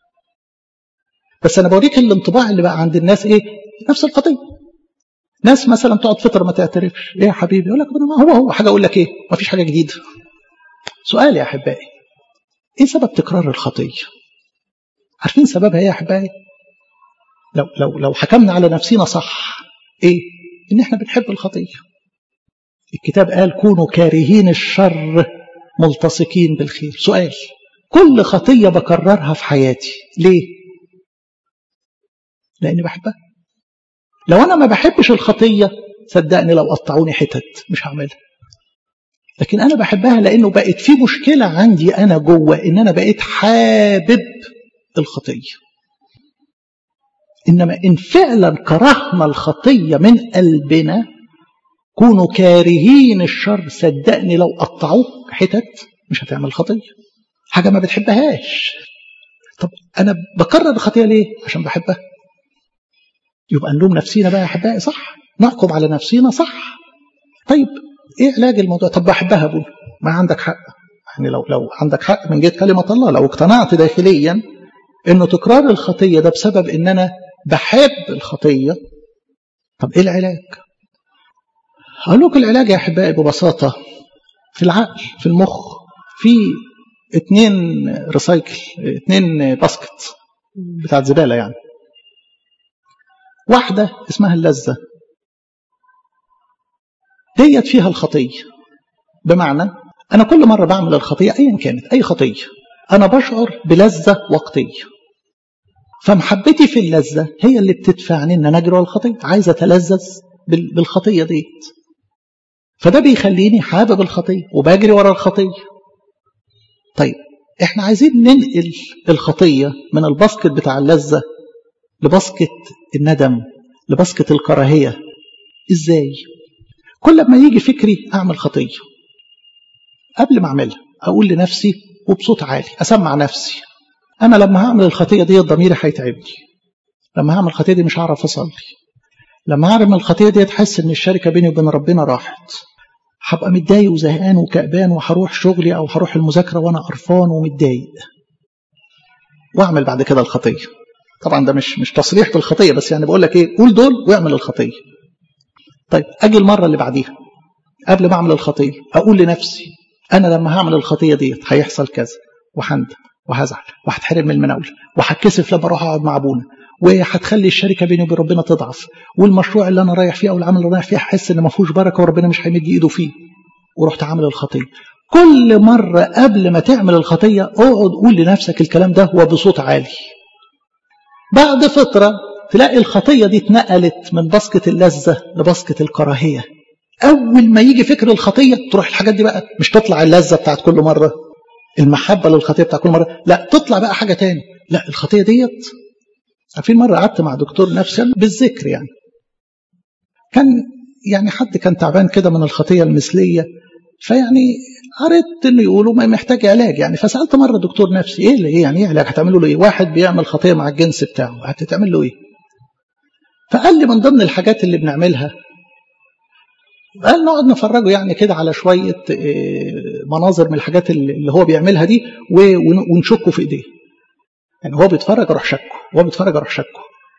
بس انا بوريك الانطباع اللي بقى عند الناس ايه نفس القضيه ناس مثلا تقعد فتره ما تعترفش ايه يا حبيبي يقول لك ما هو هو حاجه اقول لك ايه ما فيش حاجه جديده سؤال يا احبائي ايه سبب تكرار الخطيه عارفين سببها ايه يا احبائي لو لو لو حكمنا على نفسنا صح ايه ان احنا بنحب الخطيه الكتاب قال كونوا كارهين الشر ملتصقين بالخير سؤال كل خطية بكررها في حياتي ليه؟ لأني بحبها لو أنا ما بحبش الخطية صدقني لو قطعوني حتت مش هعملها لكن أنا بحبها لأنه بقت في مشكلة عندي أنا جوه إن أنا بقيت حابب الخطية إنما إن فعلا كرهنا الخطية من قلبنا كونوا كارهين الشر صدقني لو قطعوك حتت مش هتعمل خطية حاجة ما بتحبهاش طب أنا بكرر الخطية ليه؟ عشان بحبها يبقى نلوم نفسينا بقى يا أحبائي صح نحكم على نفسينا صح طيب إيه علاج الموضوع طب بحبها أبونا ما عندك حق يعني لو لو عندك حق من جهة كلمة الله لو اقتنعت داخليا إنه تكرار الخطية ده بسبب إن أنا بحب الخطية طب إيه العلاج؟ هقول لكم العلاج يا أحبائي ببساطة في العقل في المخ في اتنين ريسايكل اتنين باسكت بتاعت زبالة يعني واحدة اسمها اللذة ديت فيها الخطية بمعنى أنا كل مرة بعمل الخطية أيا كانت أي خطية أنا بشعر بلذة وقتية فمحبتي في اللذة هي اللي بتدفعني إن أنا أجري الخطية عايز أتلذذ بالخطية ديت فده بيخليني حابب الخطية وبجري ورا الخطية طيب احنا عايزين ننقل الخطية من الباسكت بتاع اللذة لباسكت الندم لباسكت الكراهية ازاي كل ما يجي فكري اعمل خطية قبل ما اعملها اقول لنفسي وبصوت عالي اسمع نفسي انا لما هعمل الخطية دي ضميري هيتعبني لما هعمل الخطية دي مش هعرف اصلي لما هعمل الخطية دي تحس ان الشركة بيني وبين ربنا راحت هبقى متضايق وزهقان وكأبان وهروح شغلي او هروح المذاكره وانا قرفان ومتضايق واعمل بعد كده الخطيه طبعا ده مش مش تصريح بالخطيه بس يعني بقول لك ايه قول دول واعمل الخطيه طيب اجي المره اللي بعديها قبل ما اعمل الخطيه اقول لنفسي انا لما هعمل الخطيه ديت هيحصل كذا وهندم وهزعل وهتحرم من المناوله وهتكسف لما اروح اقعد مع ابونا وهتخلي الشركه بيني وبين ربنا تضعف والمشروع اللي انا رايح فيه او العمل اللي رايح فيه هحس ان ما فيهوش بركه وربنا مش هيمد ايده فيه ورحت عامل الخطيه كل مره قبل ما تعمل الخطيه اقعد قول لنفسك الكلام ده وبصوت عالي بعد فتره تلاقي الخطيه دي اتنقلت من باسكت اللذه لباسكت الكراهيه اول ما يجي فكر الخطيه تروح الحاجات دي بقى مش تطلع اللذه بتاعت كل مره المحبه للخطيه بتاعت كل مره لا تطلع بقى حاجه تاني لا الخطيه ديت عارفين مرة قعدت مع دكتور نفسي بالذكر يعني كان يعني حد كان تعبان كده من الخطية المثلية فيعني قريت انه يقولوا ما محتاج علاج يعني فسألت مرة دكتور نفسي ايه اللي ايه يعني ايه علاج هتعملوا له ايه واحد بيعمل خطية مع الجنس بتاعه هتتعمل له ايه فقال لي من ضمن الحاجات اللي بنعملها قال نقعد نفرجه يعني كده على شوية مناظر من الحاجات اللي هو بيعملها دي ونشكه في ايديه يعني هو بيتفرج اروح شكه هو بيتفرج اروح شكه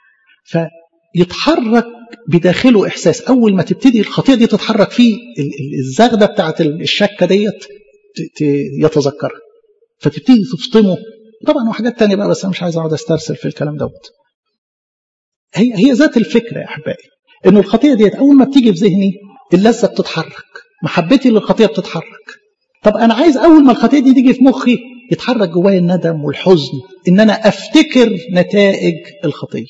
فيتحرك بداخله احساس اول ما تبتدي الخطيئه دي تتحرك فيه الزغده بتاعت الشكه ديت يتذكرها فتبتدي تفطمه طبعا وحاجات تانية بقى بس انا مش عايز اقعد استرسل في الكلام دوت هي هي ذات الفكره يا احبائي انه الخطيئه ديت اول ما بتيجي في ذهني اللذه بتتحرك محبتي للخطيئه بتتحرك طب انا عايز اول ما الخطيئه دي تيجي في مخي يتحرك جوايا الندم والحزن ان انا افتكر نتائج الخطيه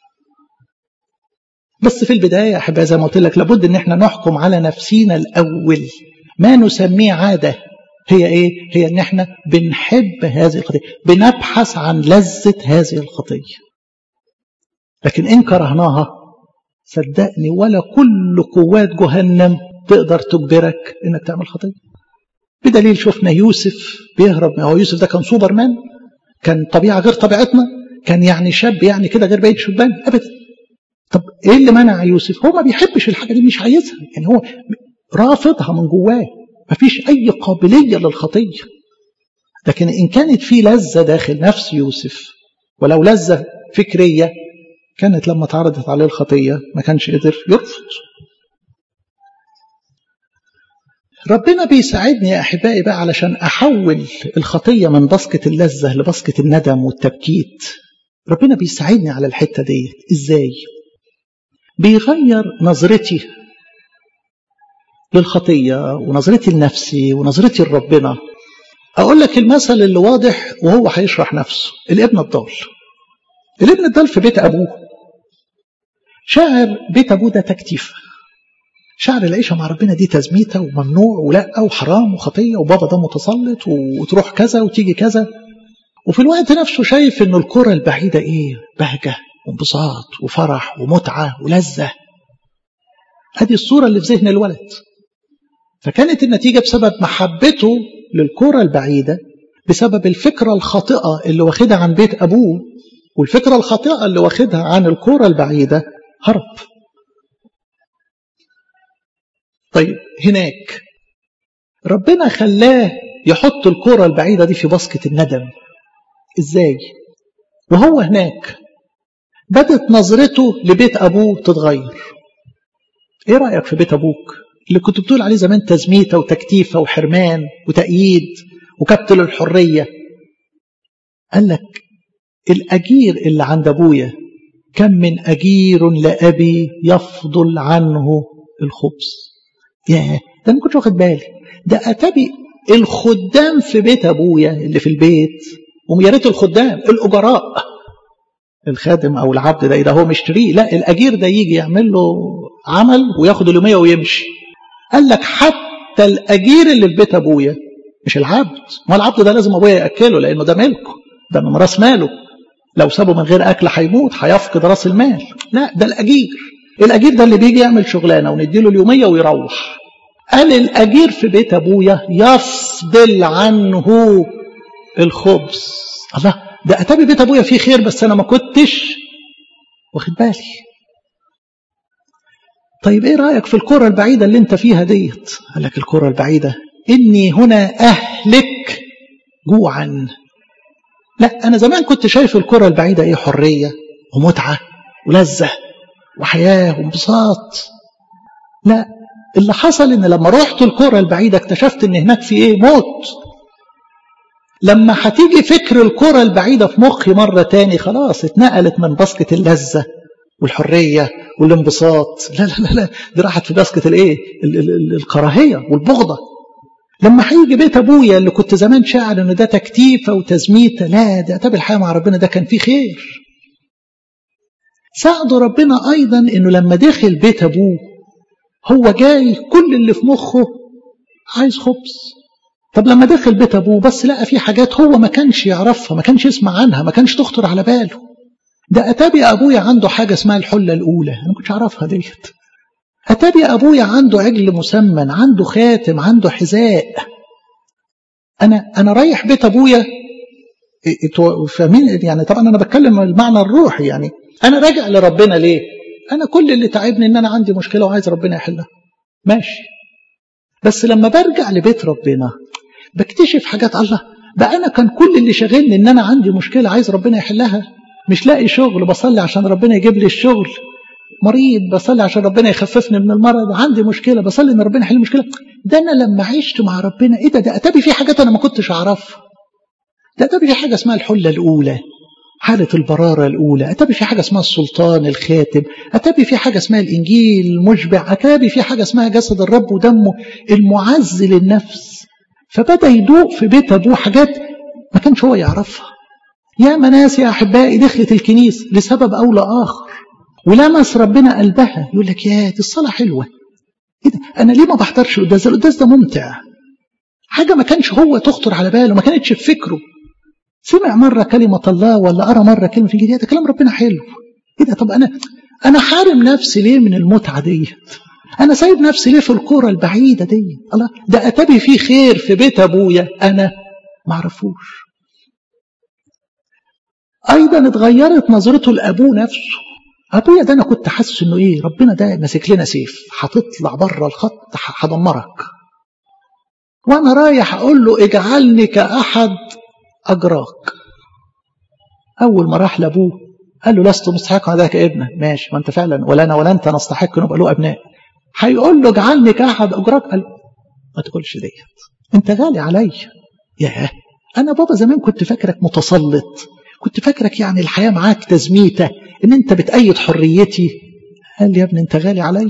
بس في البدايه يا احبائي زي ما قلت لك لابد ان احنا نحكم على نفسينا الاول ما نسميه عاده هي ايه هي ان احنا بنحب هذه الخطيه بنبحث عن لذه هذه الخطيه لكن ان كرهناها صدقني ولا كل قوات جهنم تقدر تجبرك انك تعمل خطيه بدليل شفنا يوسف بيهرب هو يوسف ده كان سوبر مان كان طبيعه غير طبيعتنا كان يعني شاب يعني كده غير بقيه شبان ابدا طب ايه اللي منع يوسف هو ما بيحبش الحاجه دي مش عايزها يعني هو رافضها من جواه ما فيش اي قابليه للخطيه لكن ان كانت في لذه داخل نفس يوسف ولو لذه فكريه كانت لما اتعرضت عليه الخطيه ما كانش قدر يرفض ربنا بيساعدني يا احبائي بقى علشان احول الخطيه من بسكه اللذه لبسكه الندم والتبكيت ربنا بيساعدني على الحته ديت ازاي بيغير نظرتي للخطيه ونظرتي لنفسي ونظرتي لربنا اقول لك المثل اللي واضح وهو هيشرح نفسه الابن الضال الابن الضال في بيت ابوه شاعر بيت ابوه ده تكتيف شعر العيشة مع ربنا دي تزميته وممنوع ولا وحرام وخطية وبابا ده متسلط وتروح كذا وتيجي كذا وفي الوقت نفسه شايف ان الكرة البعيدة ايه بهجة وانبساط وفرح ومتعة ولذة ادي الصورة اللي في ذهن الولد فكانت النتيجة بسبب محبته للكرة البعيدة بسبب الفكرة الخاطئة اللي واخدها عن بيت أبوه والفكرة الخاطئة اللي واخدها عن الكرة البعيدة هرب طيب هناك ربنا خلاه يحط الكرة البعيدة دي في باسكت الندم ازاي وهو هناك بدت نظرته لبيت أبوه تتغير ايه رأيك في بيت أبوك اللي كنت بتقول عليه زمان تزميته وتكتيفه وحرمان وتأييد وكبت للحرية قال لك الأجير اللي عند أبويا كم من أجير لأبي يفضل عنه الخبز ياه ده ما كنتش واخد بالي ده أتبي الخدام في بيت أبويا اللي في البيت ويا ريت الخدام الأجراء الخادم أو العبد ده ده هو مشتريه لا الأجير ده يجي يعمل له عمل وياخد اليومية ويمشي قال لك حتى الأجير اللي في بيت أبويا مش العبد ما العبد ده لازم أبويا يأكله لأنه ده ملكه ده من راس ماله لو سابه من غير أكل هيموت هيفقد راس المال لا ده الأجير الأجير ده اللي بيجي يعمل شغلانة ونديله اليومية ويروح قال الأجير في بيت أبويا يفضل عنه الخبز الله ده أتابي بيت أبويا فيه خير بس أنا ما كنتش واخد بالي طيب ايه رأيك في الكرة البعيدة اللي انت فيها ديت قال لك الكرة البعيدة اني هنا اهلك جوعا لا انا زمان كنت شايف الكرة البعيدة ايه حرية ومتعة ولذة وحياة وانبساط لا اللي حصل ان لما رحت الكرة البعيدة اكتشفت ان هناك في ايه موت لما هتيجي فكر الكرة البعيدة في مخي مرة تاني خلاص اتنقلت من باسكت اللذة والحرية والانبساط لا لا لا لا دي راحت في باسكت الايه الكراهية والبغضة لما هيجي بيت ابويا اللي كنت زمان شاعر ان ده تكتيفه وتزميته لا ده تاب الحياه مع ربنا ده كان فيه خير ساعده ربنا ايضا انه لما دخل بيت ابوه هو جاي كل اللي في مخه عايز خبز طب لما دخل بيت ابوه بس لقى في حاجات هو ما كانش يعرفها ما كانش يسمع عنها ما كانش تخطر على باله ده اتابي ابويا عنده حاجه اسمها الحله الاولى انا ما كنتش اعرفها ديت اتابي ابويا عنده عجل مسمن عنده خاتم عنده حذاء انا انا رايح بيت ابويا فاهمين يعني طبعا انا بتكلم المعنى الروحي يعني انا راجع لربنا ليه انا كل اللي تعبني ان انا عندي مشكله وعايز ربنا يحلها ماشي بس لما برجع لبيت ربنا بكتشف حاجات الله بقى انا كان كل اللي شاغلني ان انا عندي مشكله عايز ربنا يحلها مش لاقي شغل بصلي عشان ربنا يجيب لي الشغل مريض بصلي عشان ربنا يخففني من المرض عندي مشكله بصلي ان ربنا يحل المشكله ده انا لما عشت مع ربنا ايه ده ده اتابي في حاجات انا ما كنتش اعرفها ده اتابي في حاجه اسمها الحله الاولى حالة البرارة الأولى أتابي في حاجة اسمها السلطان الخاتم أتابي في حاجة اسمها الإنجيل المشبع أتابي في حاجة اسمها جسد الرب ودمه المعز للنفس فبدأ يدوق في بيت أبوه حاجات ما كانش هو يعرفها يا ناس يا أحبائي دخلت الكنيسة لسبب أو لآخر ولمس ربنا قلبها يقول لك يا دي الصلاة حلوة إيه ده أنا ليه ما بحضرش القداس القداس ده ممتع حاجة ما كانش هو تخطر على باله ما كانتش في فكره سمع مرة كلمة الله ولا أرى مرة كلمة في الجديد ده كلام ربنا حلو إيه ده طب أنا أنا حارم نفسي ليه من المتعة ديت أنا سايب نفسي ليه في الكورة البعيدة دي الله ده أتبي فيه خير في بيت أبويا أنا معرفوش أيضا اتغيرت نظرته لأبوه نفسه أبويا ده أنا كنت حاسس إنه إيه ربنا ده ماسك لنا سيف هتطلع بره الخط هدمرك وأنا رايح أقول له اجعلني كأحد أجراك أول ما راح لأبوه قال له لست مستحقا على ذلك ابنه ماشي ما أنت فعلا ولا أنا ولا أنت نستحق نبقى له أبناء هيقول له اجعلني كأحد أجراك قال ما تقولش ديت أنت غالي عليا ياه أنا بابا زمان كنت فاكرك متسلط كنت فاكرك يعني الحياة معاك تزميتة إن أنت بتأيد حريتي قال لي يا ابني أنت غالي عليا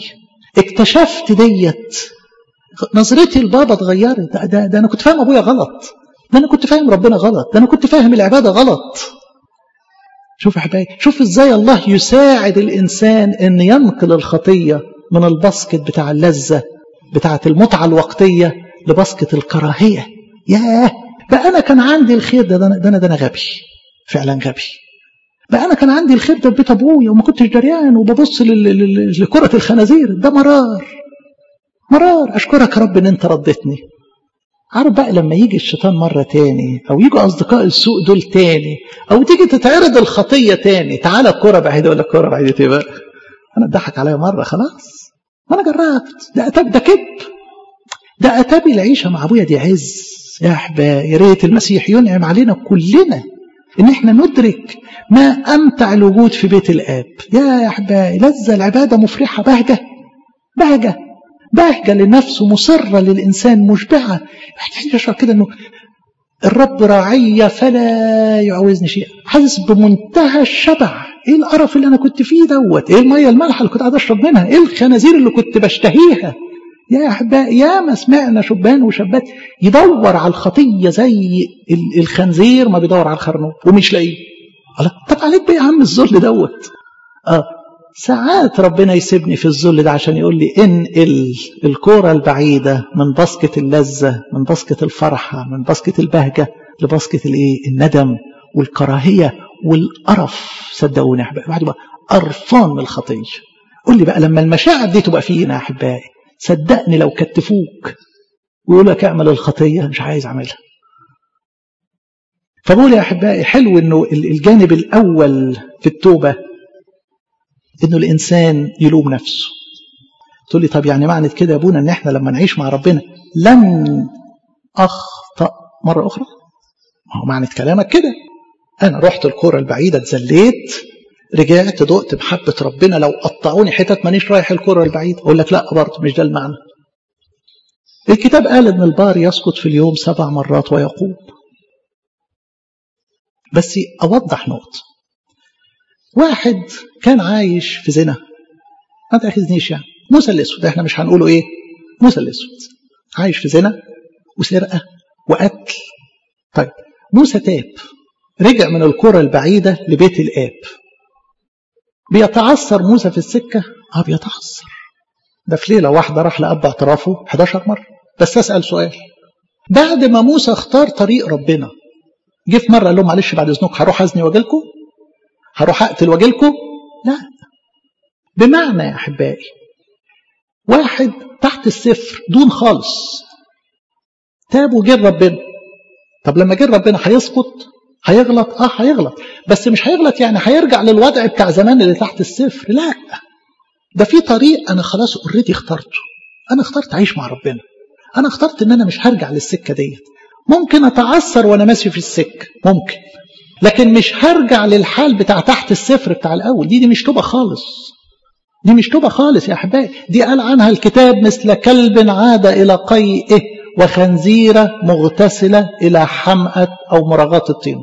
اكتشفت ديت نظرتي لبابا اتغيرت ده, ده, ده أنا كنت فاهم أبويا غلط ده انا كنت فاهم ربنا غلط ده انا كنت فاهم العباده غلط شوف يا حبايبي شوف ازاي الله يساعد الانسان ان ينقل الخطيه من الباسكت بتاع اللذه بتاعه المتعه الوقتيه لباسكت الكراهيه ياه بقى انا كان عندي الخير ده ده انا ده انا, ده أنا غبي فعلا غبي بقى انا كان عندي الخير ده في بيت ابويا وما كنتش دريان وببص لكره الخنازير ده مرار مرار اشكرك يا رب ان انت ردتني عارف بقى لما يجي الشيطان مرة تاني أو يجوا أصدقاء السوء دول تاني أو تيجي تتعرض الخطية تاني تعالى الكرة بعيدة ولا الكرة بعيدة إيه بقى؟ أنا اتضحك عليا مرة خلاص أنا جربت ده أتاب ده كذب ده أتابي العيشة مع أبويا دي عز يا أحباب يا ريت المسيح ينعم علينا كلنا إن إحنا ندرك ما أمتع الوجود في بيت الآب يا أحباب لذة العبادة مفرحة بهجة بهجة بهجة للنفس مصرة للإنسان مشبعة محتاج يشعر كده أنه الرب راعية فلا يعوزني شيء حاسس بمنتهى الشبع ايه القرف اللي انا كنت فيه دوت ايه الميه المالحه اللي كنت قاعد اشرب منها ايه الخنازير اللي كنت بشتهيها يا احبائي يا ما سمعنا شبان وشابات يدور على الخطيه زي الخنزير ما بيدور على الخرنوب ومش لاقيه الله طب عليك بقى يا عم الذل دوت اه ساعات ربنا يسيبني في الذل ده عشان يقول لي انقل الكوره البعيده من باسكت اللذه من باسكت الفرحه من باسكت البهجه لباسكت الايه الندم والكراهيه والقرف صدقوني يا احبائي الواحد يبقى قرفان من الخطيه قول لي بقى لما المشاعر دي تبقى فينا يا احبائي صدقني لو كتفوك ويقول لك اعمل الخطيه مش عايز اعملها فبقول يا احبائي حلو انه الجانب الاول في التوبه انه الانسان يلوم نفسه تقول لي طب يعني معنى كده يا ابونا ان احنا لما نعيش مع ربنا لن اخطا مره اخرى ما هو معنى كلامك كده انا رحت الكوره البعيده اتزليت رجعت دقت محبه ربنا لو قطعوني حتت مانيش رايح الكوره البعيده اقول لك لا برضه مش ده المعنى الكتاب قال ان البار يسقط في اليوم سبع مرات ويقوم بس اوضح نقطه واحد كان عايش في زنا ما تاخذنيش يعني موسى الاسود احنا مش هنقوله ايه موسى الاسود عايش في زنا وسرقه وقتل طيب موسى تاب رجع من الكرة البعيدة لبيت الآب بيتعثر موسى في السكة اه بيتعثر ده في ليلة واحدة راح لأب اعترافه 11 مرة بس أسأل سؤال بعد ما موسى اختار طريق ربنا جه في مرة قال لهم معلش بعد إذنك هروح أزني واجيلكم هروح أقتل واجيلكم لا بمعنى يا أحبائي واحد تحت الصفر دون خالص تاب وجه ربنا طب لما جه ربنا هيسقط هيغلط اه هيغلط بس مش هيغلط يعني هيرجع للوضع بتاع زمان اللي تحت الصفر لا ده في طريق انا خلاص اوريدي اخترته انا اخترت اعيش مع ربنا انا اخترت ان انا مش هرجع للسكه ديت ممكن اتعثر وانا ماشي في السكه ممكن لكن مش هرجع للحال بتاع تحت الصفر بتاع الاول دي دي مش توبه خالص دي مش توبه خالص يا احبائي دي قال عنها الكتاب مثل كلب عاد الى قيئه وخنزيره مغتسله الى حمأه او مراغات الطين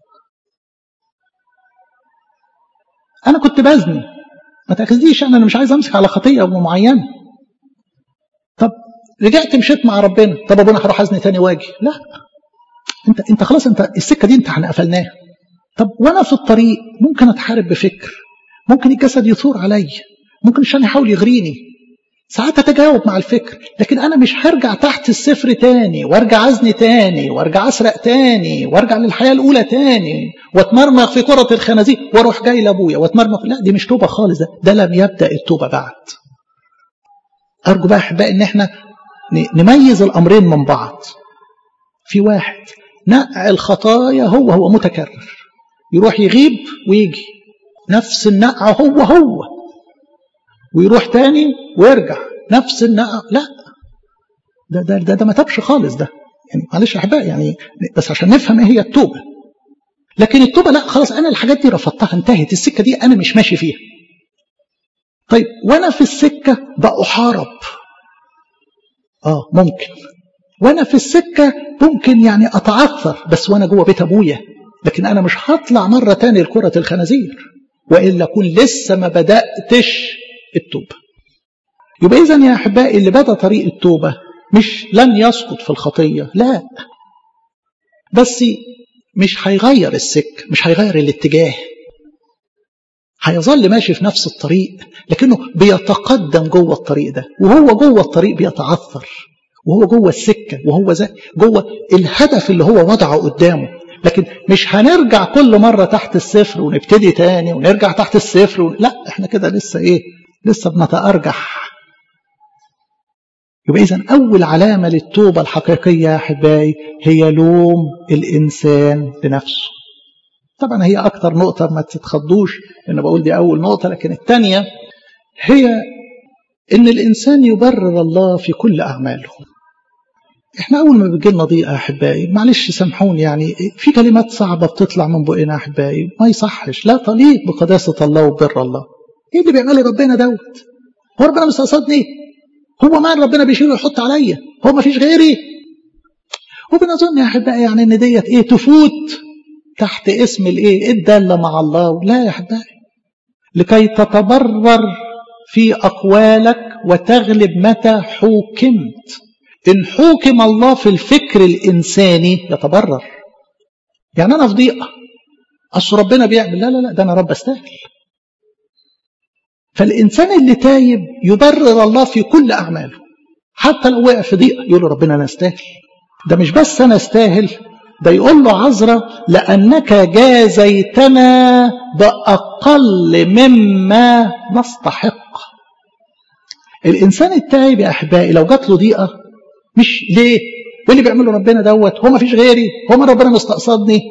انا كنت بزني ما تاخذنيش انا مش عايز امسك على خطيه معينه طب رجعت مشيت مع ربنا طب ابونا هروح ازني تاني واجي لا انت انت خلاص انت السكه دي انت احنا قفلناها طب وانا في الطريق ممكن اتحارب بفكر ممكن الجسد يثور عليا ممكن الشيطان يحاول يغريني ساعات اتجاوب مع الفكر لكن انا مش هرجع تحت الصفر تاني وارجع ازني تاني وارجع اسرق تاني وارجع للحياه الاولى تاني واتمرمغ في كره الخنازير واروح جاي لابويا واتمرمغ لا دي مش توبه خالص ده, ده لم يبدا التوبه بعد ارجو بقى احبائي ان احنا نميز الامرين من بعض في واحد نقع الخطايا هو هو متكرر يروح يغيب ويجي نفس النقع هو هو ويروح تاني ويرجع نفس النقع لا ده ده ده, ده ما تبش خالص ده يعني معلش يا احبائي يعني بس عشان نفهم ايه هي التوبه لكن التوبه لا خلاص انا الحاجات دي رفضتها انتهت السكه دي انا مش ماشي فيها طيب وانا في السكه بأحارب اه ممكن وانا في السكه ممكن يعني اتعثر بس وانا جوه بيت ابويا لكن انا مش هطلع مره تاني لكره الخنازير والا اكون لسه ما بداتش التوبه يبقى اذا يا احبائي اللي بدا طريق التوبه مش لن يسقط في الخطيه لا بس مش هيغير السك مش هيغير الاتجاه هيظل ماشي في نفس الطريق لكنه بيتقدم جوه الطريق ده وهو جوه الطريق بيتعثر وهو جوه السكه وهو زي جوه الهدف اللي هو وضعه قدامه لكن مش هنرجع كل مره تحت الصفر ونبتدي تاني ونرجع تحت الصفر و... لا احنا كده لسه ايه لسه بنتارجح يبقى اذا اول علامه للتوبه الحقيقيه يا احبائي هي لوم الانسان لنفسه طبعا هي اكتر نقطه ما تتخضوش ان بقول دي اول نقطه لكن الثانيه هي ان الانسان يبرر الله في كل اعماله احنا اول ما بيجي لنا ضيقه احبائي معلش سامحوني يعني في كلمات صعبه بتطلع من بقنا احبائي ما يصحش لا تليق بقداسه الله وبر الله ايه اللي بيعمله ربنا دوت هو ربنا مستقصدني هو مال ربنا بيشيله ويحط عليا هو ما فيش غيري وبنظن يا احبائي يعني ان ديت ايه تفوت تحت اسم الايه الداله مع الله لا يا احبائي لكي تتبرر في اقوالك وتغلب متى حوكمت ان حوكم الله في الفكر الانساني يتبرر يعني انا في ضيقه اصل ربنا بيعمل لا لا لا ده انا رب استاهل فالانسان اللي تايب يبرر الله في كل اعماله حتى لو وقع في ضيقه يقول له ربنا انا استاهل ده مش بس انا استاهل ده يقول له عذرا لأنك جازيتنا بأقل مما نستحق الإنسان التائب يا أحبائي لو جات له ضيقة مش ليه ايه اللي بيعمله ربنا دوت هو ما فيش غيري هو ما ربنا مستقصدني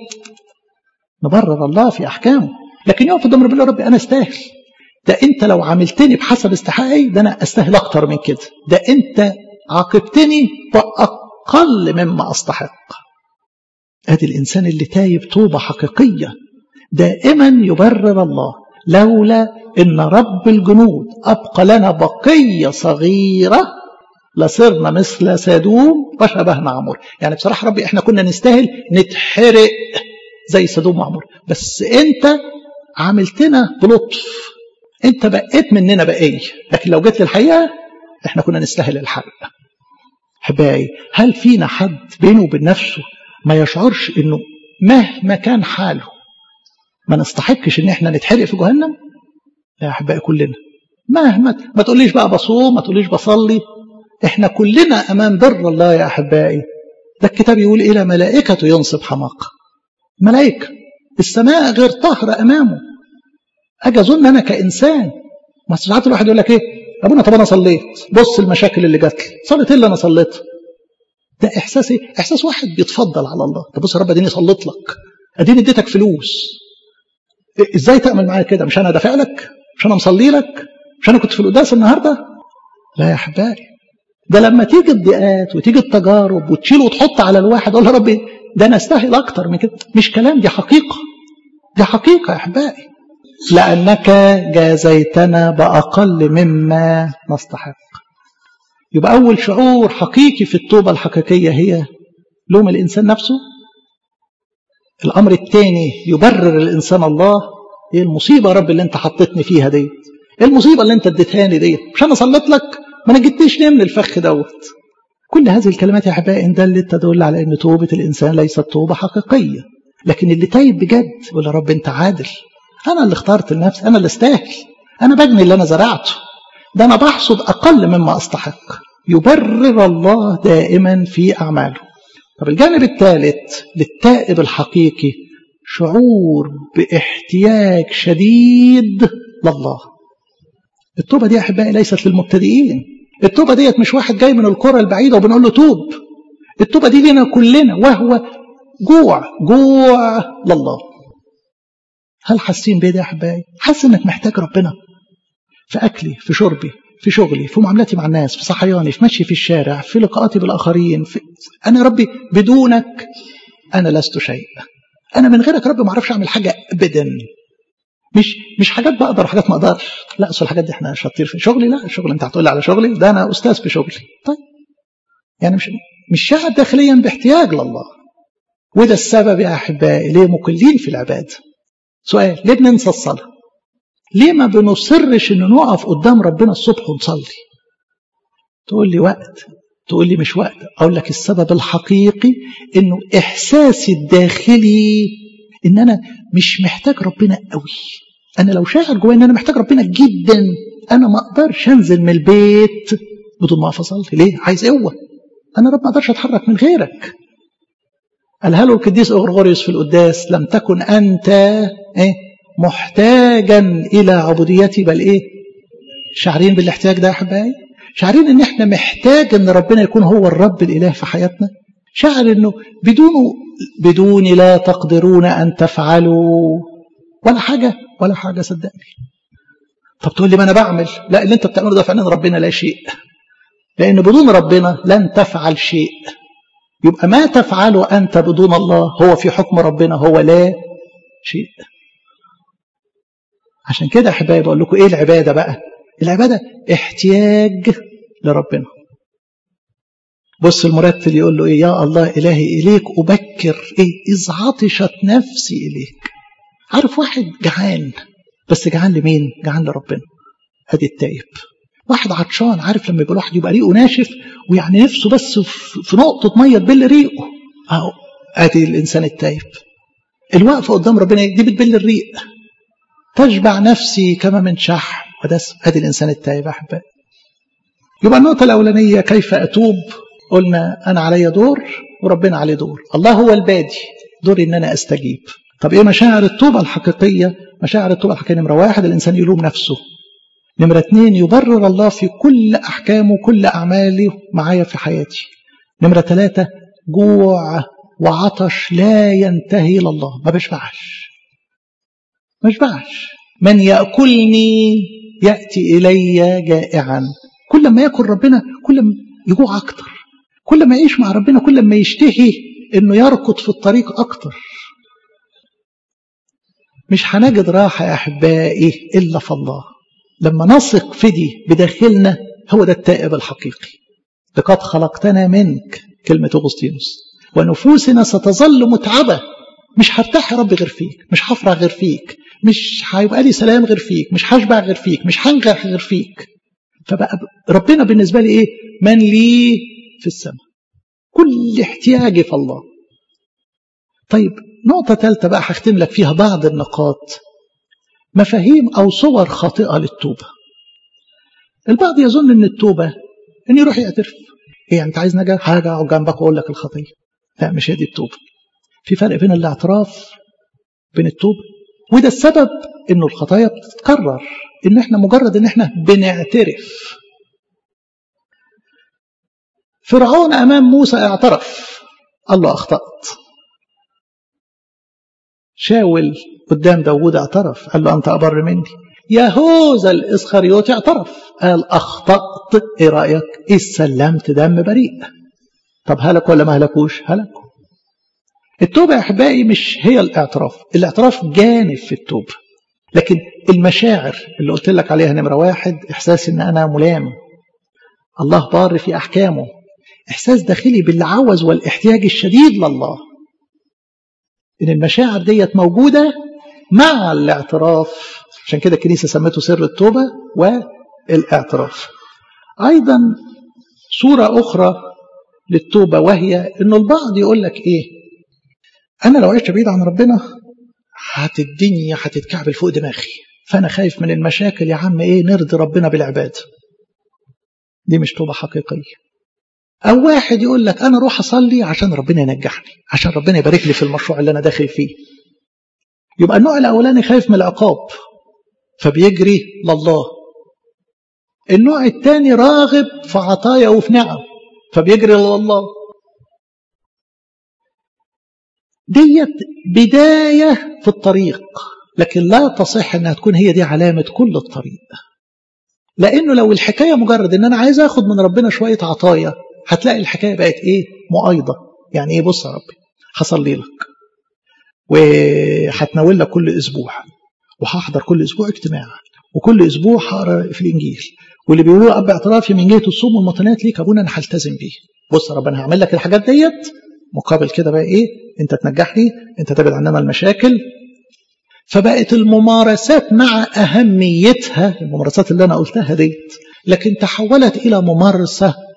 نبرر الله في أحكامه لكن يقف قدام ربنا ربي أنا استاهل ده أنت لو عاملتني بحسب استحقاقي ده أنا أستاهل أكتر من كده ده أنت عاقبتني بأقل مما أستحق ادي الانسان اللي تايب توبه حقيقيه دائما يبرر الله لولا ان رب الجنود ابقى لنا بقيه صغيره لصرنا مثل سدوم وشبهنا عمور يعني بصراحه ربي احنا كنا نستاهل نتحرق زي سدوم وعمور بس انت عاملتنا بلطف انت بقيت مننا بقيه لكن لو جيت للحقيقه احنا كنا نستاهل الحرق احبائي هل فينا حد بينه وبين نفسه ما يشعرش انه مهما كان حاله ما نستحقش ان احنا نتحرق في جهنم يا احبائي كلنا مهما ما تقوليش بقى بصوم ما تقوليش بصلي احنا كلنا امام بر الله يا احبائي ده الكتاب يقول الى ملائكته ينصب حماقه ملائكه السماء غير طاهره امامه اجي اظن انا كانسان ما ساعات الواحد يقول لك ايه ابونا طب انا صليت بص المشاكل اللي جات لي صليت اللي انا صليتها ده احساس ايه؟ احساس واحد بيتفضل على الله طب بص يا رب اديني صليت لك اديني اديتك فلوس ازاي تعمل معايا كده مش انا دافع لك مش انا مصلي لك مش انا كنت في القداس النهارده لا يا احبائي ده لما تيجي الضيقات وتيجي التجارب وتشيل وتحط على الواحد اقول يا ربي ده انا استاهل اكتر من كده مش كلام دي حقيقه دي حقيقه يا احبائي لانك جازيتنا باقل مما نستحق يبقى أول شعور حقيقي في التوبة الحقيقية هي لوم الإنسان نفسه الأمر الثاني يبرر الإنسان الله إيه المصيبة يا رب اللي أنت حطيتني فيها ديت إيه المصيبة اللي أنت اديتهاني ديت مش أنا صليت لك ما أنا جيتنيش ليه من الفخ دوت كل هذه الكلمات يا أحبائي إن دلت تدل على أن توبة الإنسان ليست توبة حقيقية لكن اللي تايب بجد يقول يا رب أنت عادل أنا اللي اخترت لنفسي أنا اللي استاهل أنا بجني اللي أنا زرعته ده أنا بحصد أقل مما أستحق يبرر الله دائما في أعماله طب الجانب الثالث للتائب الحقيقي شعور باحتياج شديد لله التوبة دي يا أحبائي ليست للمبتدئين التوبة ديت مش واحد جاي من القرى البعيدة وبنقول له توب التوبة دي لنا كلنا وهو جوع جوع لله هل حاسين بيه ده يا أحبائي حاسس إنك محتاج ربنا في أكلي في شربي في شغلي في معاملتي مع الناس في صحياني في مشي في الشارع في لقاءاتي بالآخرين في... أنا ربي بدونك أنا لست شيء أنا من غيرك ربي ما أعرفش أعمل حاجة أبدا مش مش حاجات بقدر وحاجات ما اقدرش لا اصل الحاجات دي احنا شاطير في شغلي لا الشغل انت هتقول لي على شغلي ده انا استاذ في شغلي طيب يعني مش مش شاعر داخليا باحتياج لله وده السبب يا احبائي ليه مقلين في العباده سؤال ليه بننسى الصلاه ليه ما بنصرش ان نقف قدام ربنا الصبح ونصلي تقول لي وقت تقول لي مش وقت اقول لك السبب الحقيقي انه احساسي الداخلي ان انا مش محتاج ربنا قوي انا لو شاعر جوايا ان انا محتاج ربنا جدا انا ما اقدرش انزل من البيت بدون ما اقف اصلي ليه عايز قوه انا رب ما اقدرش اتحرك من غيرك قالها له القديس اغرغوريوس في القداس لم تكن انت ايه محتاجا الى عبوديتي بل ايه شعرين بالاحتياج ده يا احبائي شعرين ان احنا محتاج ان ربنا يكون هو الرب الاله في حياتنا شعر انه بدونه بدوني لا تقدرون ان تفعلوا ولا حاجه ولا حاجه صدقني طب تقول لي ما انا بعمل لا اللي انت بتعمله ده فعلا ربنا لا شيء لان بدون ربنا لن تفعل شيء يبقى ما تفعله انت بدون الله هو في حكم ربنا هو لا شيء عشان كده احبائي بقول لكم ايه العباده بقى العباده احتياج لربنا بص المرتل يقول له ايه يا الله الهي اليك ابكر ايه اذ عطشت نفسي اليك عارف واحد جعان بس جعان لمين جعان لربنا ادي التائب واحد عطشان عارف لما يبقى الواحد يبقى ريقه ناشف ويعني نفسه بس في نقطه ميه تبل ريقه اهو ادي الانسان التائب الوقفه قدام ربنا دي بتبل الريق تشبع نفسي كما من شح ودسم ادي الانسان التائب يا احبائي يبقى النقطه الاولانيه كيف اتوب قلنا انا علي دور وربنا عليه دور الله هو البادي دوري ان انا استجيب طب ايه مشاعر التوبه الحقيقيه مشاعر التوبه الحقيقيه نمره واحد الانسان يلوم نفسه نمره اثنين يبرر الله في كل احكامه كل اعماله معايا في حياتي نمره ثلاثه جوع وعطش لا ينتهي الى الله ما بشبعش ما بشبعش من ياكلني ياتي الي جائعا كل ما ياكل ربنا كل ما يجوع اكتر كل ما يعيش مع ربنا كل ما يشتهي انه يركض في الطريق اكتر مش هنجد راحه يا احبائي الا في الله لما نثق في دي بداخلنا هو ده التائب الحقيقي لقد خلقتنا منك كلمه اغسطينوس ونفوسنا ستظل متعبه مش هرتاح يا رب غير فيك مش هفرح غير فيك مش هيبقى لي سلام غير فيك مش هشبع غير فيك مش هنجح غير فيك فبقى ربنا بالنسبه لي ايه من لي في السماء كل احتياجي في الله طيب نقطة ثالثة بقى هختم لك فيها بعض النقاط مفاهيم أو صور خاطئة للتوبة البعض يظن أن التوبة أن يروح يعترف إيه أنت عايز نجا حاجة أقعد جنبك وأقول لك الخطية لا مش هي دي التوبة في فرق بين الاعتراف بين التوبة وده السبب أنه الخطايا بتتكرر ان احنا مجرد ان احنا بنعترف فرعون امام موسى اعترف قال له اخطات شاول قدام داوود اعترف قال له انت ابر مني يهوذا الاسخريوطي اعترف قال اخطات ايه رايك استلمت دم بريء طب هلك ولا ما هلكوش هلكوا التوبه يا احبائي مش هي الاعتراف الاعتراف جانب في التوبه لكن المشاعر اللي قلت لك عليها نمرة واحد إحساس إن أنا ملام الله بار في أحكامه إحساس داخلي بالعوز والاحتياج الشديد لله إن المشاعر ديت موجودة مع الاعتراف عشان كده الكنيسة سمته سر التوبة والاعتراف أيضا صورة أخرى للتوبة وهي إنه البعض يقول لك إيه أنا لو عشت بعيد عن ربنا هت الدنيا هتتكعبل فوق دماغي فانا خايف من المشاكل يا عم ايه نرضي ربنا بالعباده دي مش توبه حقيقيه او واحد يقول لك انا اروح اصلي عشان ربنا ينجحني عشان ربنا يبارك لي في المشروع اللي انا داخل فيه يبقى النوع الاولاني خايف من العقاب فبيجري لله النوع الثاني راغب في عطايا وفي نعم فبيجري لله ديت بداية في الطريق لكن لا تصح انها تكون هي دي علامة كل الطريق لانه لو الحكاية مجرد ان انا عايز اخد من ربنا شوية عطايا هتلاقي الحكاية بقت ايه مؤيضة يعني ايه بص يا ربي هصلي لك وهتناول لك كل اسبوع وهحضر كل اسبوع اجتماع وكل اسبوع هقرا في الانجيل واللي بيقولوا اب اعترافي من جهه الصوم والمطنات ليك ابونا انا هلتزم بيه بص يا رب انا هعمل لك الحاجات ديت مقابل كده بقى ايه انت تنجحني انت تبعد عننا المشاكل فبقت الممارسات مع اهميتها الممارسات اللي انا قلتها ديت لكن تحولت الى ممارسه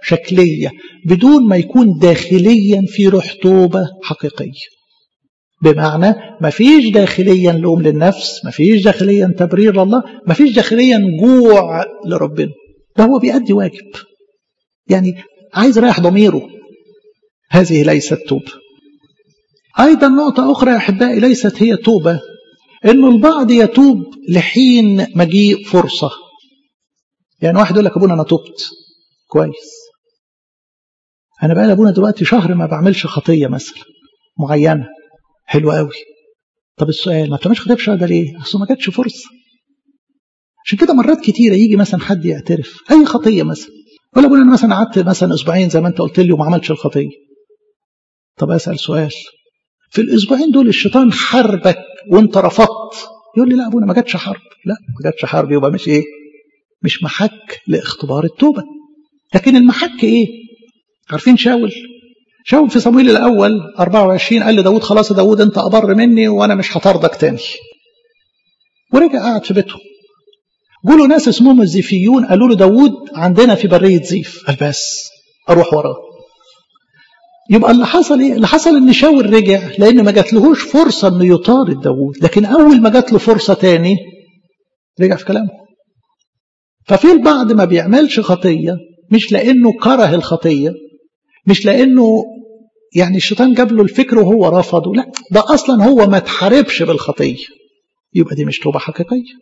شكلية بدون ما يكون داخليا في روح توبة حقيقية بمعنى ما فيش داخليا لوم للنفس ما فيش داخليا تبرير لله ما فيش داخليا جوع لربنا ده هو بيأدي واجب يعني عايز رايح ضميره هذه ليست توبة أيضا نقطة أخرى يا أحبائي ليست هي توبة إنه البعض يتوب لحين مجيء فرصة يعني واحد يقول لك أبونا أنا تبت كويس أنا بقى أبونا دلوقتي شهر ما بعملش خطية مثلا معينة حلوة قوي طب السؤال ما بتعملش خطية بالشهر ده ليه؟ أصل ما جاتش فرصة عشان كده مرات كتيرة يجي مثلا حد يعترف أي خطية مثلا ولا أبونا أنا مثلا قعدت مثلا أسبوعين زي ما أنت قلت لي وما عملتش الخطية طب أسأل سؤال في الأسبوعين دول الشيطان حاربك وأنت رفضت يقول لي لا أبونا ما جاتش حرب لا ما جاتش حرب يبقى مش إيه مش محك لاختبار التوبة لكن المحك إيه عارفين شاول شاول في صمويل الأول 24 قال لداود خلاص يا داود أنت أبر مني وأنا مش هطردك تاني ورجع قعد في بيته جوله ناس اسمهم الزيفيون قالوا له داود عندنا في برية زيف قال بس أروح وراه يبقى اللي حصل ايه؟ اللي حصل ان شاول رجع لان ما جاتلهوش فرصه انه يطارد داوود، لكن اول ما جات له فرصه تاني رجع في كلامه. ففي البعض ما بيعملش خطيه مش لانه كره الخطيه مش لانه يعني الشيطان جاب له الفكر وهو رفضه، لا ده اصلا هو ما اتحاربش بالخطيه. يبقى دي مش توبه حقيقيه.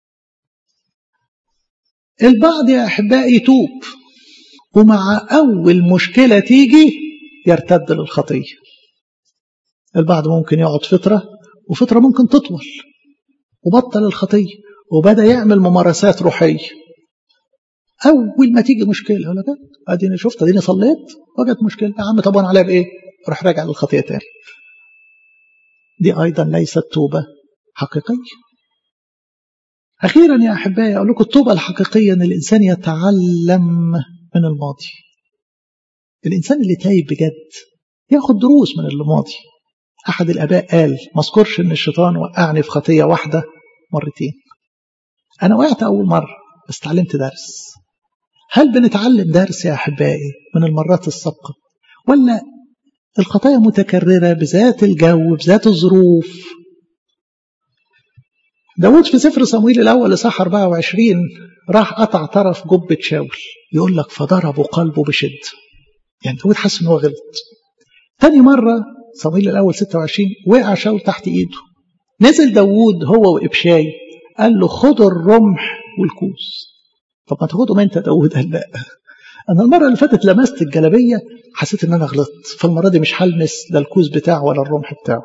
البعض يا احبائي يتوب ومع اول مشكله تيجي يرتد للخطية البعض ممكن يقعد فترة وفترة ممكن تطول وبطل الخطية وبدأ يعمل ممارسات روحية أول ما تيجي مشكلة يقول لك أديني شفت أديني صليت وجدت مشكلة يا عم طب وأنا عليها بإيه؟ روح راجع للخطية تاني دي أيضا ليست توبة حقيقية أخيرا يا أحبائي أقول لكم التوبة الحقيقية أن الإنسان يتعلم من الماضي الإنسان اللي تايب بجد ياخد دروس من اللي ماضي أحد الآباء قال ما اذكرش إن الشيطان وقعني في خطية واحدة مرتين أنا وقعت أول مرة بس اتعلمت درس هل بنتعلم درس يا أحبائي من المرات السابقة ولا الخطايا متكررة بذات الجو بذات الظروف داود في سفر صمويل الأول إصحاح 24 راح قطع طرف جبة شاول يقول لك فضربوا قلبه بشدة يعني داود حس ان هو غلط تاني مرة صمويل الأول 26 وقع شاول تحت إيده نزل داود هو وإبشاي قال له خد الرمح والكوس طب ما تاخدهم أنت داود قال لا أنا المرة اللي فاتت لمست الجلبية حسيت إن أنا غلطت فالمرة دي مش هلمس لا الكوس بتاعه ولا الرمح بتاعه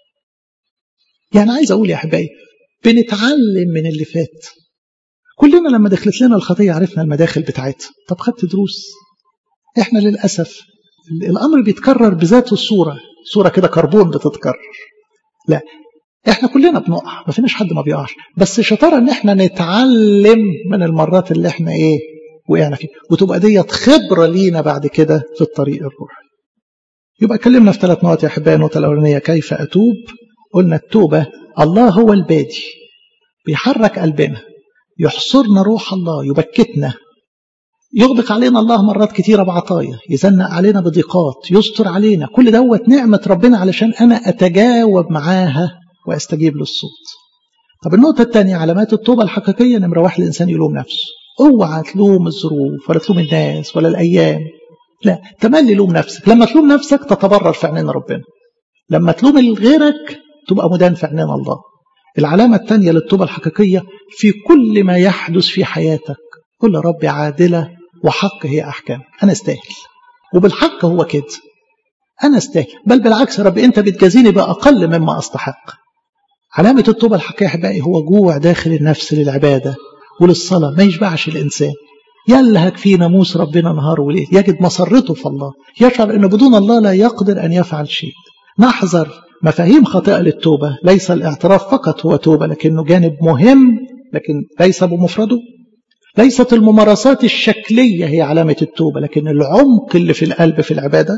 يعني عايز أقول يا أحبائي بنتعلم من اللي فات كلنا لما دخلت لنا الخطية عرفنا المداخل بتاعتها طب خدت دروس احنا للأسف الأمر بيتكرر بذات الصورة صورة كده كربون بتتكرر لا احنا كلنا بنقع ما فيناش حد ما بيقعش بس شطارة ان احنا نتعلم من المرات اللي احنا ايه وقعنا فيها وتبقى ديت خبرة لينا بعد كده في الطريق الروحي يبقى اتكلمنا في ثلاث نقط يا احبائي النقطة الأولانية كيف أتوب قلنا التوبة الله هو البادي بيحرك قلبنا يحصرنا روح الله يبكتنا يغدق علينا الله مرات كتيرة بعطايا يزنق علينا بضيقات يستر علينا كل دوت نعمة ربنا علشان أنا أتجاوب معاها وأستجيب للصوت طب النقطة الثانية علامات التوبة الحقيقية نمرة واحد الإنسان يلوم نفسه اوعى تلوم الظروف ولا تلوم الناس ولا الأيام لا تملي لوم نفسك لما تلوم نفسك تتبرر في عينين ربنا لما تلوم غيرك تبقى مدان في عينين الله العلامة الثانية للتوبة الحقيقية في كل ما يحدث في حياتك قل ربي عادلة وحق هي أحكام أنا استاهل وبالحق هو كده أنا استاهل بل بالعكس يا رب أنت بتجازيني بأقل مما أستحق علامة التوبة الحقيقية أحبائي هو جوع داخل النفس للعبادة وللصلاة ما يشبعش الإنسان يلهك في ناموس ربنا نهار وليل يجد مسرته في الله يشعر أن بدون الله لا يقدر أن يفعل شيء نحذر مفاهيم خاطئة للتوبة ليس الاعتراف فقط هو توبة لكنه جانب مهم لكن ليس بمفرده ليست الممارسات الشكلية هي علامة التوبة لكن العمق اللي في القلب في العبادة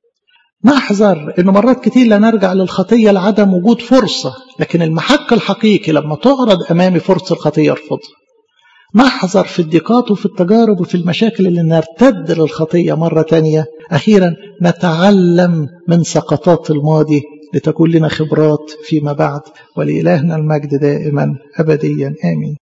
نحذر أنه مرات كتير لا نرجع للخطية لعدم وجود فرصة لكن المحك الحقيقي لما تعرض أمامي فرصة الخطية أرفضها نحذر في الضيقات وفي التجارب وفي المشاكل اللي نرتد للخطية مرة تانية أخيرا نتعلم من سقطات الماضي لتكون لنا خبرات فيما بعد ولإلهنا المجد دائما أبديا آمين